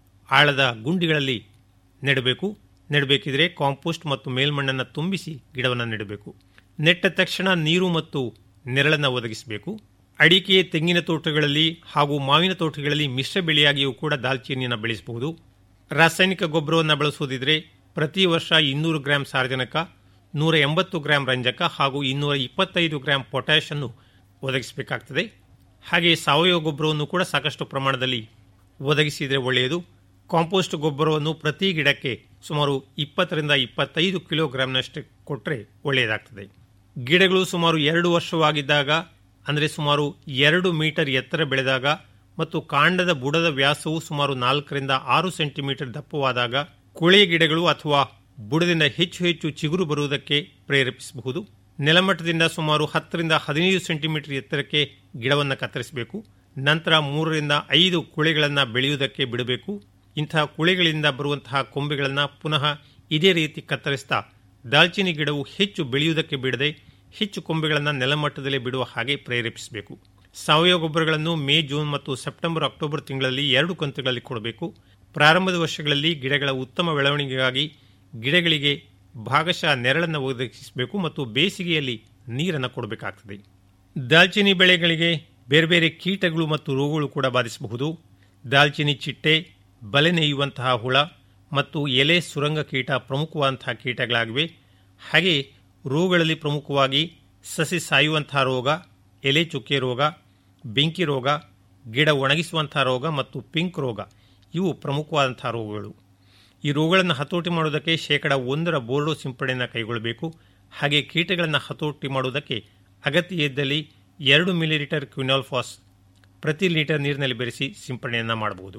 ಆಳದ ಗುಂಡಿಗಳಲ್ಲಿ ನೆಡಬೇಕು ನೆಡಬೇಕಿದ್ರೆ ಕಾಂಪೋಸ್ಟ್ ಮತ್ತು ಮೇಲ್ಮಣ್ಣನ್ನು ತುಂಬಿಸಿ ಗಿಡವನ್ನು ನೆಡಬೇಕು ನೆಟ್ಟ ತಕ್ಷಣ ನೀರು ಮತ್ತು ನೆರಳನ್ನು ಒದಗಿಸಬೇಕು ಅಡಿಕೆ ತೆಂಗಿನ ತೋಟಗಳಲ್ಲಿ ಹಾಗೂ ಮಾವಿನ ತೋಟಗಳಲ್ಲಿ ಮಿಶ್ರ ಬೆಳೆಯಾಗಿಯೂ ಕೂಡ ದಾಲ್ಚಿನ್ನಿಯನ್ನು ಬೆಳೆಸಬಹುದು ರಾಸಾಯನಿಕ ಗೊಬ್ಬರವನ್ನು ಬಳಸುವುದಿದ್ರೆ ಪ್ರತಿ ವರ್ಷ ಇನ್ನೂರು ಗ್ರಾಂ ಸಾರಜನಕ ನೂರ ಎಂಬತ್ತು ಗ್ರಾಂ ರಂಜಕ ಹಾಗೂ ಇನ್ನೂರ ಇಪ್ಪತ್ತೈದು ಗ್ರಾಂ ಪೊಟ್ಯಾಷ್ ಅನ್ನು ಒದಗಿಸಬೇಕಾಗ್ತದೆ ಹಾಗೆ ಸಾವಯವ ಗೊಬ್ಬರವನ್ನು ಕೂಡ ಸಾಕಷ್ಟು ಪ್ರಮಾಣದಲ್ಲಿ ಒದಗಿಸಿದರೆ ಒಳ್ಳೆಯದು ಕಾಂಪೋಸ್ಟ್ ಗೊಬ್ಬರವನ್ನು ಪ್ರತಿ ಗಿಡಕ್ಕೆ ಸುಮಾರು ಇಪ್ಪತ್ತರಿಂದ ಇಪ್ಪತ್ತೈದು ಕಿಲೋಗ್ರಾಂನಷ್ಟು ಕೊಟ್ಟರೆ ಒಳ್ಳೆಯದಾಗ್ತದೆ ಗಿಡಗಳು ಸುಮಾರು ಎರಡು ವರ್ಷವಾಗಿದ್ದಾಗ ಅಂದರೆ ಸುಮಾರು ಎರಡು ಮೀಟರ್ ಎತ್ತರ ಬೆಳೆದಾಗ ಮತ್ತು ಕಾಂಡದ ಬುಡದ ವ್ಯಾಸವು ಸುಮಾರು ನಾಲ್ಕರಿಂದ ಆರು ಸೆಂಟಿಮೀಟರ್ ದಪ್ಪವಾದಾಗ ಕುಳೆ ಗಿಡಗಳು ಅಥವಾ ಬುಡದಿಂದ ಹೆಚ್ಚು ಹೆಚ್ಚು ಚಿಗುರು ಬರುವುದಕ್ಕೆ ಪ್ರೇರೇಪಿಸಬಹುದು ನೆಲಮಟ್ಟದಿಂದ ಸುಮಾರು ಹತ್ತರಿಂದ ಹದಿನೈದು ಸೆಂಟಿಮೀಟರ್ ಎತ್ತರಕ್ಕೆ ಗಿಡವನ್ನು ಕತ್ತರಿಸಬೇಕು ನಂತರ ಮೂರರಿಂದ ಐದು ಕುಳೆಗಳನ್ನು ಬೆಳೆಯುವುದಕ್ಕೆ ಬಿಡಬೇಕು ಇಂತಹ ಕುಳೆಗಳಿಂದ ಬರುವಂತಹ ಕೊಂಬೆಗಳನ್ನು ಪುನಃ ಇದೇ ರೀತಿ ಕತ್ತರಿಸ್ತಾ ದಾಲ್ಚಿನ್ನಿ ಗಿಡವು ಹೆಚ್ಚು ಬೆಳೆಯುವುದಕ್ಕೆ ಬಿಡದೆ ಹೆಚ್ಚು ಕೊಂಬೆಗಳನ್ನು ನೆಲಮಟ್ಟದಲ್ಲೇ ಬಿಡುವ ಹಾಗೆ ಪ್ರೇರೇಪಿಸಬೇಕು ಸಾವಯವ ಗೊಬ್ಬರಗಳನ್ನು ಮೇ ಜೂನ್ ಮತ್ತು ಸೆಪ್ಟೆಂಬರ್ ಅಕ್ಟೋಬರ್ ತಿಂಗಳಲ್ಲಿ ಎರಡು ಕಂತುಗಳಲ್ಲಿ ಕೊಡಬೇಕು ಪ್ರಾರಂಭದ ವರ್ಷಗಳಲ್ಲಿ ಗಿಡಗಳ ಉತ್ತಮ ಬೆಳವಣಿಗೆಗಾಗಿ ಗಿಡಗಳಿಗೆ ಭಾಗಶಃ ನೆರಳನ್ನು ಒದಗಿಸಬೇಕು ಮತ್ತು ಬೇಸಿಗೆಯಲ್ಲಿ ನೀರನ್ನು ಕೊಡಬೇಕಾಗ್ತದೆ ದಾಲ್ಚಿನ್ನಿ ಬೆಳೆಗಳಿಗೆ ಬೇರೆ ಬೇರೆ ಕೀಟಗಳು ಮತ್ತು ರೋಗಗಳು ಕೂಡ ಬಾಧಿಸಬಹುದು ದಾಲ್ಚಿನ್ನಿ ಚಿಟ್ಟೆ ಬಲೆ ನೇಯುವಂತಹ ಹುಳ ಮತ್ತು ಎಲೆ ಸುರಂಗ ಕೀಟ ಪ್ರಮುಖವಾದಂತಹ ಕೀಟಗಳಾಗಿವೆ ಹಾಗೆ ರೋಗಗಳಲ್ಲಿ ಪ್ರಮುಖವಾಗಿ ಸಸಿ ಸಾಯುವಂತಹ ರೋಗ ಎಲೆ ಚುಕ್ಕೆ ರೋಗ ಬೆಂಕಿ ರೋಗ ಗಿಡ ಒಣಗಿಸುವಂತಹ ರೋಗ ಮತ್ತು ಪಿಂಕ್ ರೋಗ ಇವು ಪ್ರಮುಖವಾದಂತಹ ರೋಗಗಳು ಈ ರೋಗಗಳನ್ನು ಹತೋಟಿ ಮಾಡುವುದಕ್ಕೆ ಶೇಕಡ ಒಂದರ ಬೋರ್ಡೋ ಸಿಂಪಡಣೆಯನ್ನು ಕೈಗೊಳ್ಳಬೇಕು ಹಾಗೆ ಕೀಟಗಳನ್ನು ಹತೋಟಿ ಮಾಡುವುದಕ್ಕೆ ಅಗತ್ಯ ಇದ್ದಲ್ಲಿ ಎರಡು ಮಿಲಿಲೀಟರ್ ಕ್ವಿನಾಲ್ಫಾಸ್ ಪ್ರತಿ ಲೀಟರ್ ನೀರಿನಲ್ಲಿ ಬೆರೆಸಿ ಸಿಂಪಡಣೆಯನ್ನು ಮಾಡಬಹುದು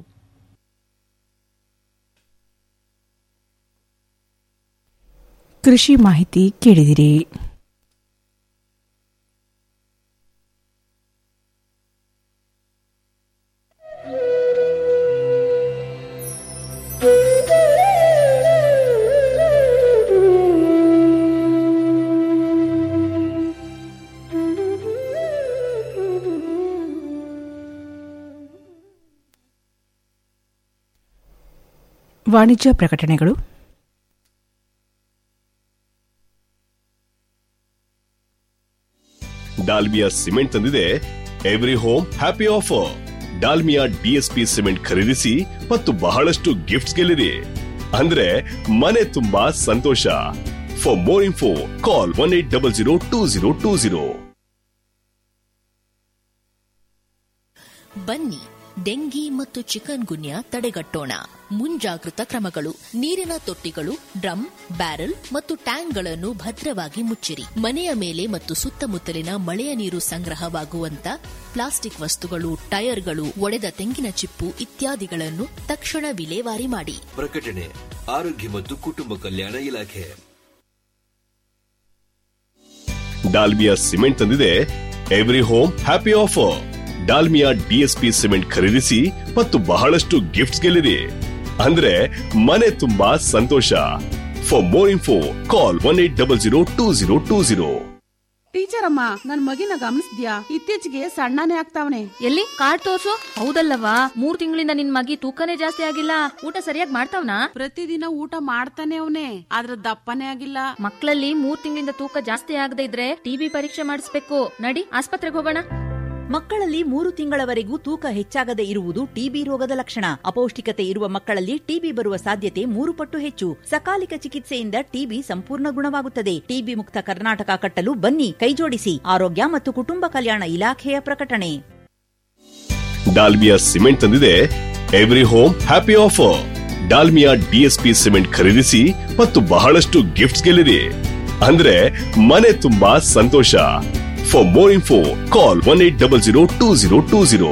ಕೃಷಿ ಮಾಹಿತಿ ಕೇಳಿದಿರಿ ವಾಣಿಜ್ಯ ಪ್ರಕಟಣೆಗಳು ಡಾಲ್ಮಿಯಾ ಸಿಮೆಂಟ್ ತಂದಿದೆ every home happy offer Dalmia DSP cement ಖರೀದಿಸಿ ಮತ್ತು ಬಹಳಷ್ಟು ಗಿಫ್ಟ್ಸ್ ಗೆಲ್ಲಿರಿ ಅಂದ್ರೆ ಮನೆ ತುಂಬಾ ಸಂತೋಷ for more info call one eight double zero two zero two zero ಬನ್ನಿ ಡೆಂಗಿ ಮತ್ತು ಚಿಕನ್ ಗುನ್ಯಾ ತಡೆಗಟ್ಟೋಣ ಮುಂಜಾಗೃತ ಕ್ರಮಗಳು ನೀರಿನ ತೊಟ್ಟಿಗಳು ಡ್ರಮ್ ಬ್ಯಾರೆಲ್ ಮತ್ತು ಟ್ಯಾಂಕ್ಗಳನ್ನು ಭದ್ರವಾಗಿ ಮುಚ್ಚಿರಿ ಮನೆಯ ಮೇಲೆ ಮತ್ತು ಸುತ್ತಮುತ್ತಲಿನ ಮಳೆಯ ನೀರು ಸಂಗ್ರಹವಾಗುವಂತ ಪ್ಲಾಸ್ಟಿಕ್ ವಸ್ತುಗಳು ಟೈರ್ಗಳು ಒಡೆದ ತೆಂಗಿನ ಚಿಪ್ಪು ಇತ್ಯಾದಿಗಳನ್ನು ತಕ್ಷಣ ವಿಲೇವಾರಿ ಮಾಡಿ ಪ್ರಕಟಣೆ ಆರೋಗ್ಯ ಮತ್ತು ಕುಟುಂಬ ಕಲ್ಯಾಣ ಇಲಾಖೆ ಡಾಲ್ಮಿಯಾ ಸಿಮೆಂಟ್ ತಂದಿದೆ every home happy offer Dalmia DSP cement ಖರೀದಿಸಿ ಮತ್ತು ಬಹಳಷ್ಟು ಗಿಫ್ಟ್ಸ್ ಗೆಲ್ಲಿರಿ ಅಂದ್ರೆ ಮನೆ ತುಂಬಾ ಸಂತೋಷ for more info call one eight double zero two zero two zero teacher ಅಮ್ಮ ನನ್ ಮಗಿನ ಗಮನಿಸ್ದ್ಯಾ ಇತ್ತೀಚೆಗೆ ಸಣ್ಣನೇ ಆಗ್ತಾವನೆ ಎಲ್ಲಿ ಕಾರ್ಡ್ ತೋರ್ಸು ಹೌದಲ್ಲವಾ ಮೂರ್ ತಿಂಗಳಿಂದ ನಿನ್ ಮಗಿ ತೂಕನೇ ಜಾಸ್ತಿ ಆಗಿಲ್ಲ ಊಟ ಸರಿಯಾಗಿ ಮಾಡ್ತಾವ್ನಾ ಪ್ರತಿದಿನ ಊಟ ಮಾಡ್ತಾನೆ ಅವನೇ ಆದ್ರ ದಪ್ಪನೇ ಆಗಿಲ್ಲ ಮಕ್ಕಳಲ್ಲಿ ಮೂರ್ ತಿಂಗಳಿಂದ ತೂಕ ಜಾಸ್ತಿ ಆಗದೆ ಇದ್ರೆ ಟಿಬಿ ಪರೀಕ್ಷೆ ಮಾಡಿಸ್ಬೇಕು ನಡಿ ಆಸ್ಪತ್ರೆಗೆ ಹೋಗೋಣ ಮಕ್ಕಳಲ್ಲಿ ಮೂರು ತಿಂಗಳವರೆಗೂ ತೂಕ ಹೆಚ್ಚಾಗದೆ ಇರುವುದು ಟಿಬಿ ರೋಗದ ಲಕ್ಷಣ ಅಪೌಷ್ಟಿಕತೆ ಇರುವ ಮಕ್ಕಳಲ್ಲಿ ಟಿಬಿ ಬರುವ ಸಾಧ್ಯತೆ ಮೂರು ಪಟ್ಟು ಹೆಚ್ಚು ಸಕಾಲಿಕ ಚಿಕಿತ್ಸೆಯಿಂದ ಟಿಬಿ ಸಂಪೂರ್ಣ ಗುಣವಾಗುತ್ತದೆ ಟಿಬಿ ಮುಕ್ತ ಕರ್ನಾಟಕ ಕಟ್ಟಲು ಬನ್ನಿ ಕೈಜೋಡಿಸಿ ಆರೋಗ್ಯ ಮತ್ತು ಕುಟುಂಬ ಕಲ್ಯಾಣ ಇಲಾಖೆಯ ಪ್ರಕಟಣೆ ಡಾಲ್ಮಿಯಾ ಸಿಮೆಂಟ್ ತಂದಿದೆ every home happy offer Dalmia DSP cement ಖರೀದಿಸಿ ಮತ್ತು ಬಹಳಷ್ಟು ಗಿಫ್ಟ್ಸ್ ಗೆಲ್ಲಿರಿ ಅಂದ್ರೆ ಮನೆ ತುಂಬಾ ಸಂತೋಷ for more info call one eight double zero two zero two zero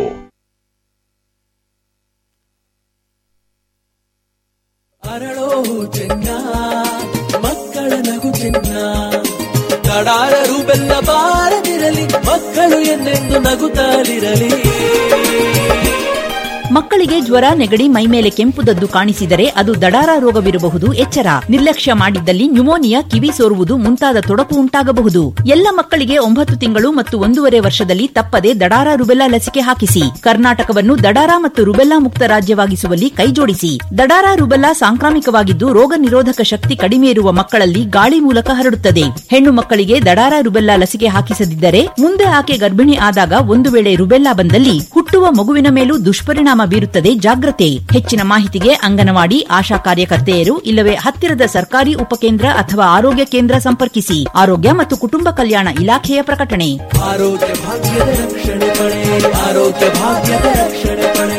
ಅರಳೋ ಚೆನ್ನ ಮಕ್ಕಳ ನಗು ಚಿನ್ನ ತಡಾರರು ಬೆಲ್ಲ ಬಾರದಿರಲಿ ಮಕ್ಕಳು ಎನ್ನೆಂದು ನಗುತ್ತಾಲಿರಲಿ ಮಕ್ಕಳಿಗೆ ಮಕ್ಕಳಿಗೆ ಜ್ವರ ನೆಗಡಿ ಮೈಮೇಲೆ ಕೆಂಪುದದ್ದು ಕಾಣಿಸಿದರೆ ಅದು ದಡಾರ ರೋಗವಿರಬಹುದು ಎಚ್ಚರ ನಿರ್ಲಕ್ಷ್ಯ ಮಾಡಿದ್ದಲ್ಲಿ ನ್ಯುಮೋನಿಯಾ ಕಿವಿ ಸೋರುವುದು ಮುಂತಾದ ತೊಡಕು ಉಂಟಾಗಬಹುದು ಎಲ್ಲ ಮಕ್ಕಳಿಗೆ ಒಂಬತ್ತು ತಿಂಗಳು ಮತ್ತು ಒಂದೂವರೆ ವರ್ಷದಲ್ಲಿ ತಪ್ಪದೆ ದಡಾರ ರುಬೆಲ್ಲಾ ಲಸಿಕೆ ಹಾಕಿಸಿ ಕರ್ನಾಟಕವನ್ನು ದಡಾರ ಮತ್ತು ರುಬೆಲ್ಲಾ ಮುಕ್ತ ರಾಜ್ಯವಾಗಿಸುವಲ್ಲಿ ಕೈಜೋಡಿಸಿ ದಡಾರ ರುಬೆಲ್ಲಾ ಸಾಂಕ್ರಾಮಿಕವಾಗಿದ್ದು ರೋಗ ನಿರೋಧಕ ಶಕ್ತಿ ಕಡಿಮೆ ಇರುವ ಮಕ್ಕಳಲ್ಲಿ ಗಾಳಿ ಮೂಲಕ ಹರಡುತ್ತದೆ ಹೆಣ್ಣು ಮಕ್ಕಳಿಗೆ ದಡಾರ ರುಬೆಲ್ಲಾ ಲಸಿಕೆ ಹಾಕಿಸದಿದ್ದರೆ ಮುಂದೆ ಆಕೆ ಗರ್ಭಿಣಿ ಆದಾಗ ಒಂದು ವೇಳೆ ರುಬೆಲ್ಲಾ ಬಂದಲ್ಲಿ ಹುಟ್ಟುವ ಮಗುವಿನ ಮೇಲೂ ದುಷ್ಪರಿಣಾಮ ಬೀರುತ್ತದೆ ಜಾಗ್ರತೆ ಹೆಚ್ಚಿನ ಮಾಹಿತಿಗೆ ಅಂಗನವಾಡಿ ಆಶಾ ಕಾರ್ಯಕರ್ತೆಯರು ಇಲ್ಲವೇ ಹತ್ತಿರದ ಸರ್ಕಾರಿ ಉಪಕೇಂದ್ರ ಅಥವಾ ಆರೋಗ್ಯ ಕೇಂದ್ರ ಸಂಪರ್ಕಿಸಿ ಆರೋಗ್ಯ ಮತ್ತು ಕುಟುಂಬ ಕಲ್ಯಾಣ ಇಲಾಖೆಯ ಪ್ರಕಟಣೆ ಆರೋಗ್ಯ ಭಾಗ್ಯದ ರಕ್ಷಣೆ ಪಡೆ ಆರೋಗ್ಯ ಭಾಗ್ಯದ ರಕ್ಷಣೆ ಪಡೆ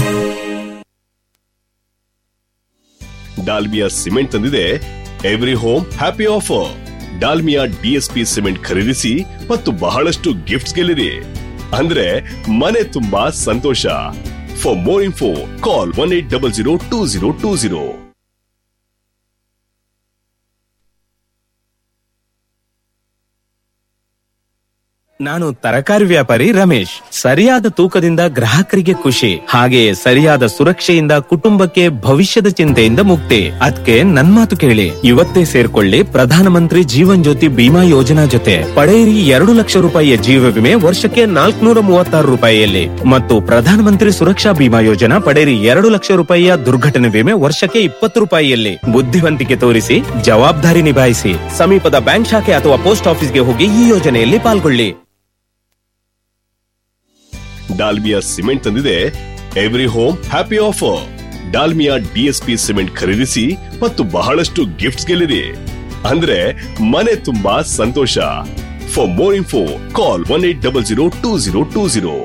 ಡಾಲ್ಮಿಯಾ ಸಿಮೆಂಟ್ ತಂದಿದೆ every home happy offer Dalmia DSP cement ಖರೀದಿಸಿ ಮತ್ತು ಬಹಳಷ್ಟು ಗಿಫ್ಟ್ಸ್ ಗೆಲ್ಲಿರಿ ಅಂದ್ರೆ ಮನೆ ತುಂಬಾ ಸಂತೋಷ for more info call one eight double zero two zero two zero ನಾನು ತರಕಾರಿ ವ್ಯಾಪಾರಿ ರಮೇಶ್ ಸರಿಯಾದ ತೂಕದಿಂದ ಗ್ರಾಹಕರಿಗೆ ಖುಷಿ ಹಾಗೆಯೇ ಸರಿಯಾದ ಸುರಕ್ಷೆಯಿಂದ ಕುಟುಂಬಕ್ಕೆ ಭವಿಷ್ಯದ ಚಿಂತೆಯಿಂದ ಮುಕ್ತಿ ಅದಕ್ಕೆ ನನ್ ಮಾತು ಕೇಳಿ ಇವತ್ತೇ ಸೇರ್ಕೊಳ್ಳಿ ಪ್ರಧಾನಮಂತ್ರಿ ಜೀವನ್ ಜ್ಯೋತಿ ಬಿಮಾ ಯೋಜನಾ ಜೊತೆ ಪಡೆಯಿರಿ ಎರಡು ಲಕ್ಷ ರೂಪಾಯಿಯ ಜೀವ ವಿಮೆ ವರ್ಷಕ್ಕೆ ನಾಲ್ಕುನೂರ ಮೂವತ್ತಾರು ರೂಪಾಯಿಯಲ್ಲಿ ಮತ್ತು ಪ್ರಧಾನಮಂತ್ರಿ ಸುರಕ್ಷಾ ಬಿಮಾ ಯೋಜನಾ ಪಡೆಯಿರಿ ಎರಡು ಲಕ್ಷ ರೂಪಾಯಿಯ ದುರ್ಘಟನೆ ವಿಮೆ ವರ್ಷಕ್ಕೆ ಇಪ್ಪತ್ತು ರೂಪಾಯಿಯಲ್ಲಿ ಬುದ್ಧಿವಂತಿಕೆ ತೋರಿಸಿ ಜವಾಬ್ದಾರಿ ನಿಭಾಯಿಸಿ ಸಮೀಪದ ಬ್ಯಾಂಕ್ ಶಾಖೆ ಅಥವಾ ಪೋಸ್ಟ್ ಆಫೀಸ್ಗೆ ಹೋಗಿ ಈ ಯೋಜನೆಯಲ್ಲಿ ಪಾಲ್ಗೊಳ್ಳಿ ಡಾಲ್ಮಿಯಾ ಸಿಮೆಂಟ್ ತಂದಿದೆ every home happy offer Dalmia DSP cement ಖರೀದಿಸಿ ಮತ್ತು ಬಹಳಷ್ಟು ಗಿಫ್ಟ್ಸ್ ಗೆಲ್ಲಿರಿ ಅಂದ್ರೆ ಮನೆ ತುಂಬಾ ಸಂತೋಷ for more info call one eight double zero two zero two zero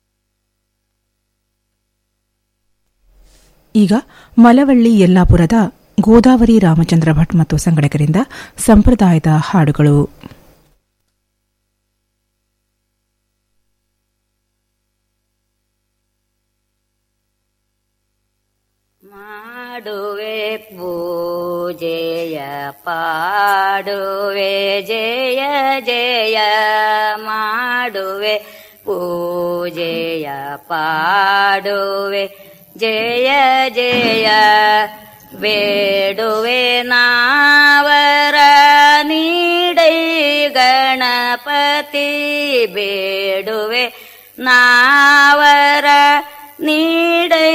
ಈಗ ಮಲವಳ್ಳಿ ಯಲ್ಲಾಪುರದ ಗೋದಾವರಿ ರಾಮಚಂದ್ರ ಭಟ್ ಮತ್ತು ಸಂಗಡಕರಿಂದ ಸಂಪ್ರದಾಯದ ಹಾಡುಗಳು ಮಾಡುವೆ ಪೂಜೆಯ ಪಾಡುವೆ ಜಯ ಜಯ ಮಾಡುವೆ ಪೂಜೆಯ ಪಾಡುವೆ ಜಯ ಜಯ ಬೇಡುವೆ ನಾವರ ನೀಡೈ ಗಣಪತಿ ಬೇಡುವೆ ನಾವರ ನೀಡೈ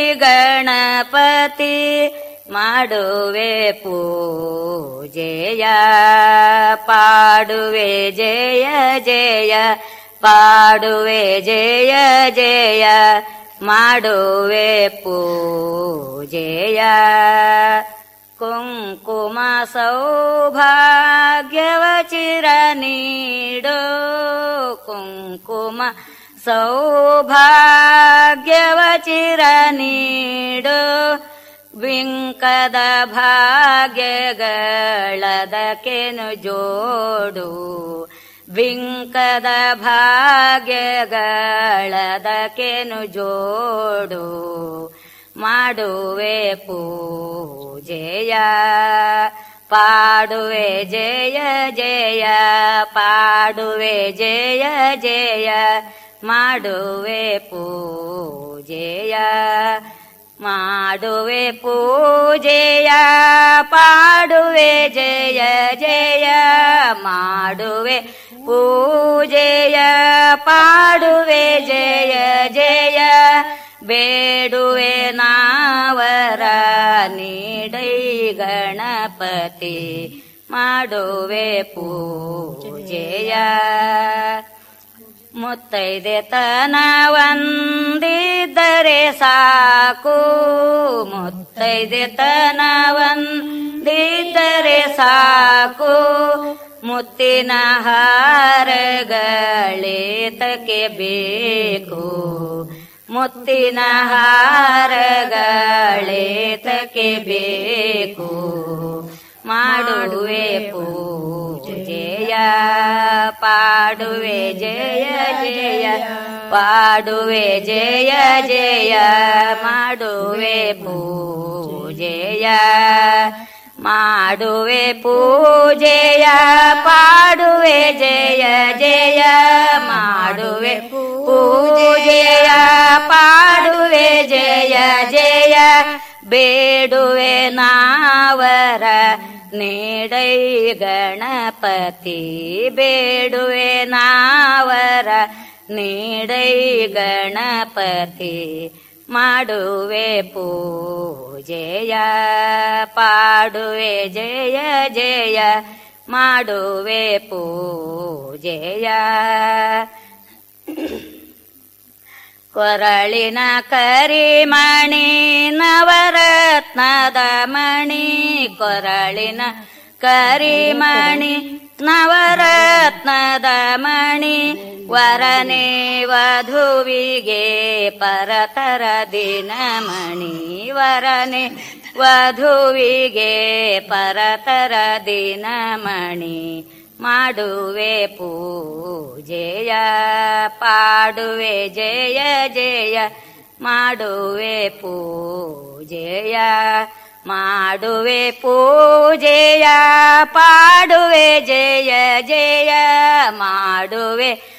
ಗಣಪತಿ ಮಾಡುವೆ ಪೂಜೆಯ ಪಾಡುವೆ ಜಯ ಜಯ ಪಾಡುವೆ ಜಯ ಜಯ ಮಾಡುವೆ ಪೂಜೆಯ ಕುಂಕುಮ ಸೌಭಾಗ್ಯವ ಚಿರ ನೀಡೋ ಕುಂಕುಮ ಸೌಭಾಗ್ಯವ ಚಿರ ನೀಡು ವಿಂಕದ ಭಾಗ್ಯಗಳದಕೆನು ಜೋಡು ವಿಂಕದ ಭಾಗ್ಯಗಳದಕೆನು ಜೋಡು ಮಾಡುವೆ ಪೂಜೆಯ ಪಾಡುವೆ ಜಯ ಜಯ ಪಾಡುವೆ ಜಯ ಜಯ ಮಾಡುವೆ ಪೂಜೆಯ ಮಾಡುವೆ ಪೂಜೆಯ ಪಾಡುವೆ ಜಯ ಜಯ ಮಾಡುವೆ ಪೂಜೆಯ ಪಾಡುವೆ ಜಯ ಜಯ ಬೇಡುವೆ ನಾವರ ನೀಡೈ ಗಣಪತಿ ಮಾಡುವೆ ಪೂಜೆಯ ಮುತ್ತೈದೆ ತನ ಒಂದಿದ್ದರೆ ಸಾಕು ಮುತ್ತೈದೆ ತನ ಒಂದಿದ್ದರೆ ಸಾಕು ಮುತ್ತಿನ ಹಾರಗಳೇತಕ್ಕೆ ಬೇಕು ಮುತ್ತಿನ ಹಾರಗಳೇತಕ್ಕೆ ಬೇಕು ಮಾಡುವೆ ಪೂಜೆಯ ಪಾಡುವೆ ಜಯ ಜಯ ಪಾಡುವೆ ಜಯ ಜಯ ಮಾಡುವೆ ಪೂಜೆಯ ಮಾಡುವೆ ಪೂಜೆಯ ಪಾಡುವೆ ಜಯ ಜಯ ಮಾಡುವೆ ಪೂಜೆಯ ಪಾಡುವೆ ಜಯ ಬೇಡುವೆ ನಾವರ ನೀಡೈ ಗಣಪತಿ ಬೇಡುವೆ ನಾವರ ನೀಡೈ ಗಣಪತಿ ಮಾಡುವೆ ಪೂಜೆಯ ಪಾಡುವೆ ಜಯ ಜಯ ಮಾಡುವೆ ಪೂಜೆಯ ಕೊರಳಿನ ಕರಿಮಣಿ ನವರತ್ನದ ಮಣಿ ಕೊರಳಿನ ಕರಿಮಣಿ ನವರತ್ನದ ಮಣಿ ವರನೆ ವಧುವಿಗೆ ಪರತರ ದಿನ ಮಣಿ ವರನೆ ವಧುವಿಗೆ ಪರತರ ದಿನ ಮಣಿ ಮಾಡುವೆ ಪೂಜೆಯ ಪಾಡುವೆ ಜಯ ಜಯ ಮಾಡುವೆ ಪೂಜೆಯ ಮಾಡುವೆ ಪೂಜೆಯ ಪಾಡುವೆ ಜಯ ಜಯ ಮಾಡುವೆ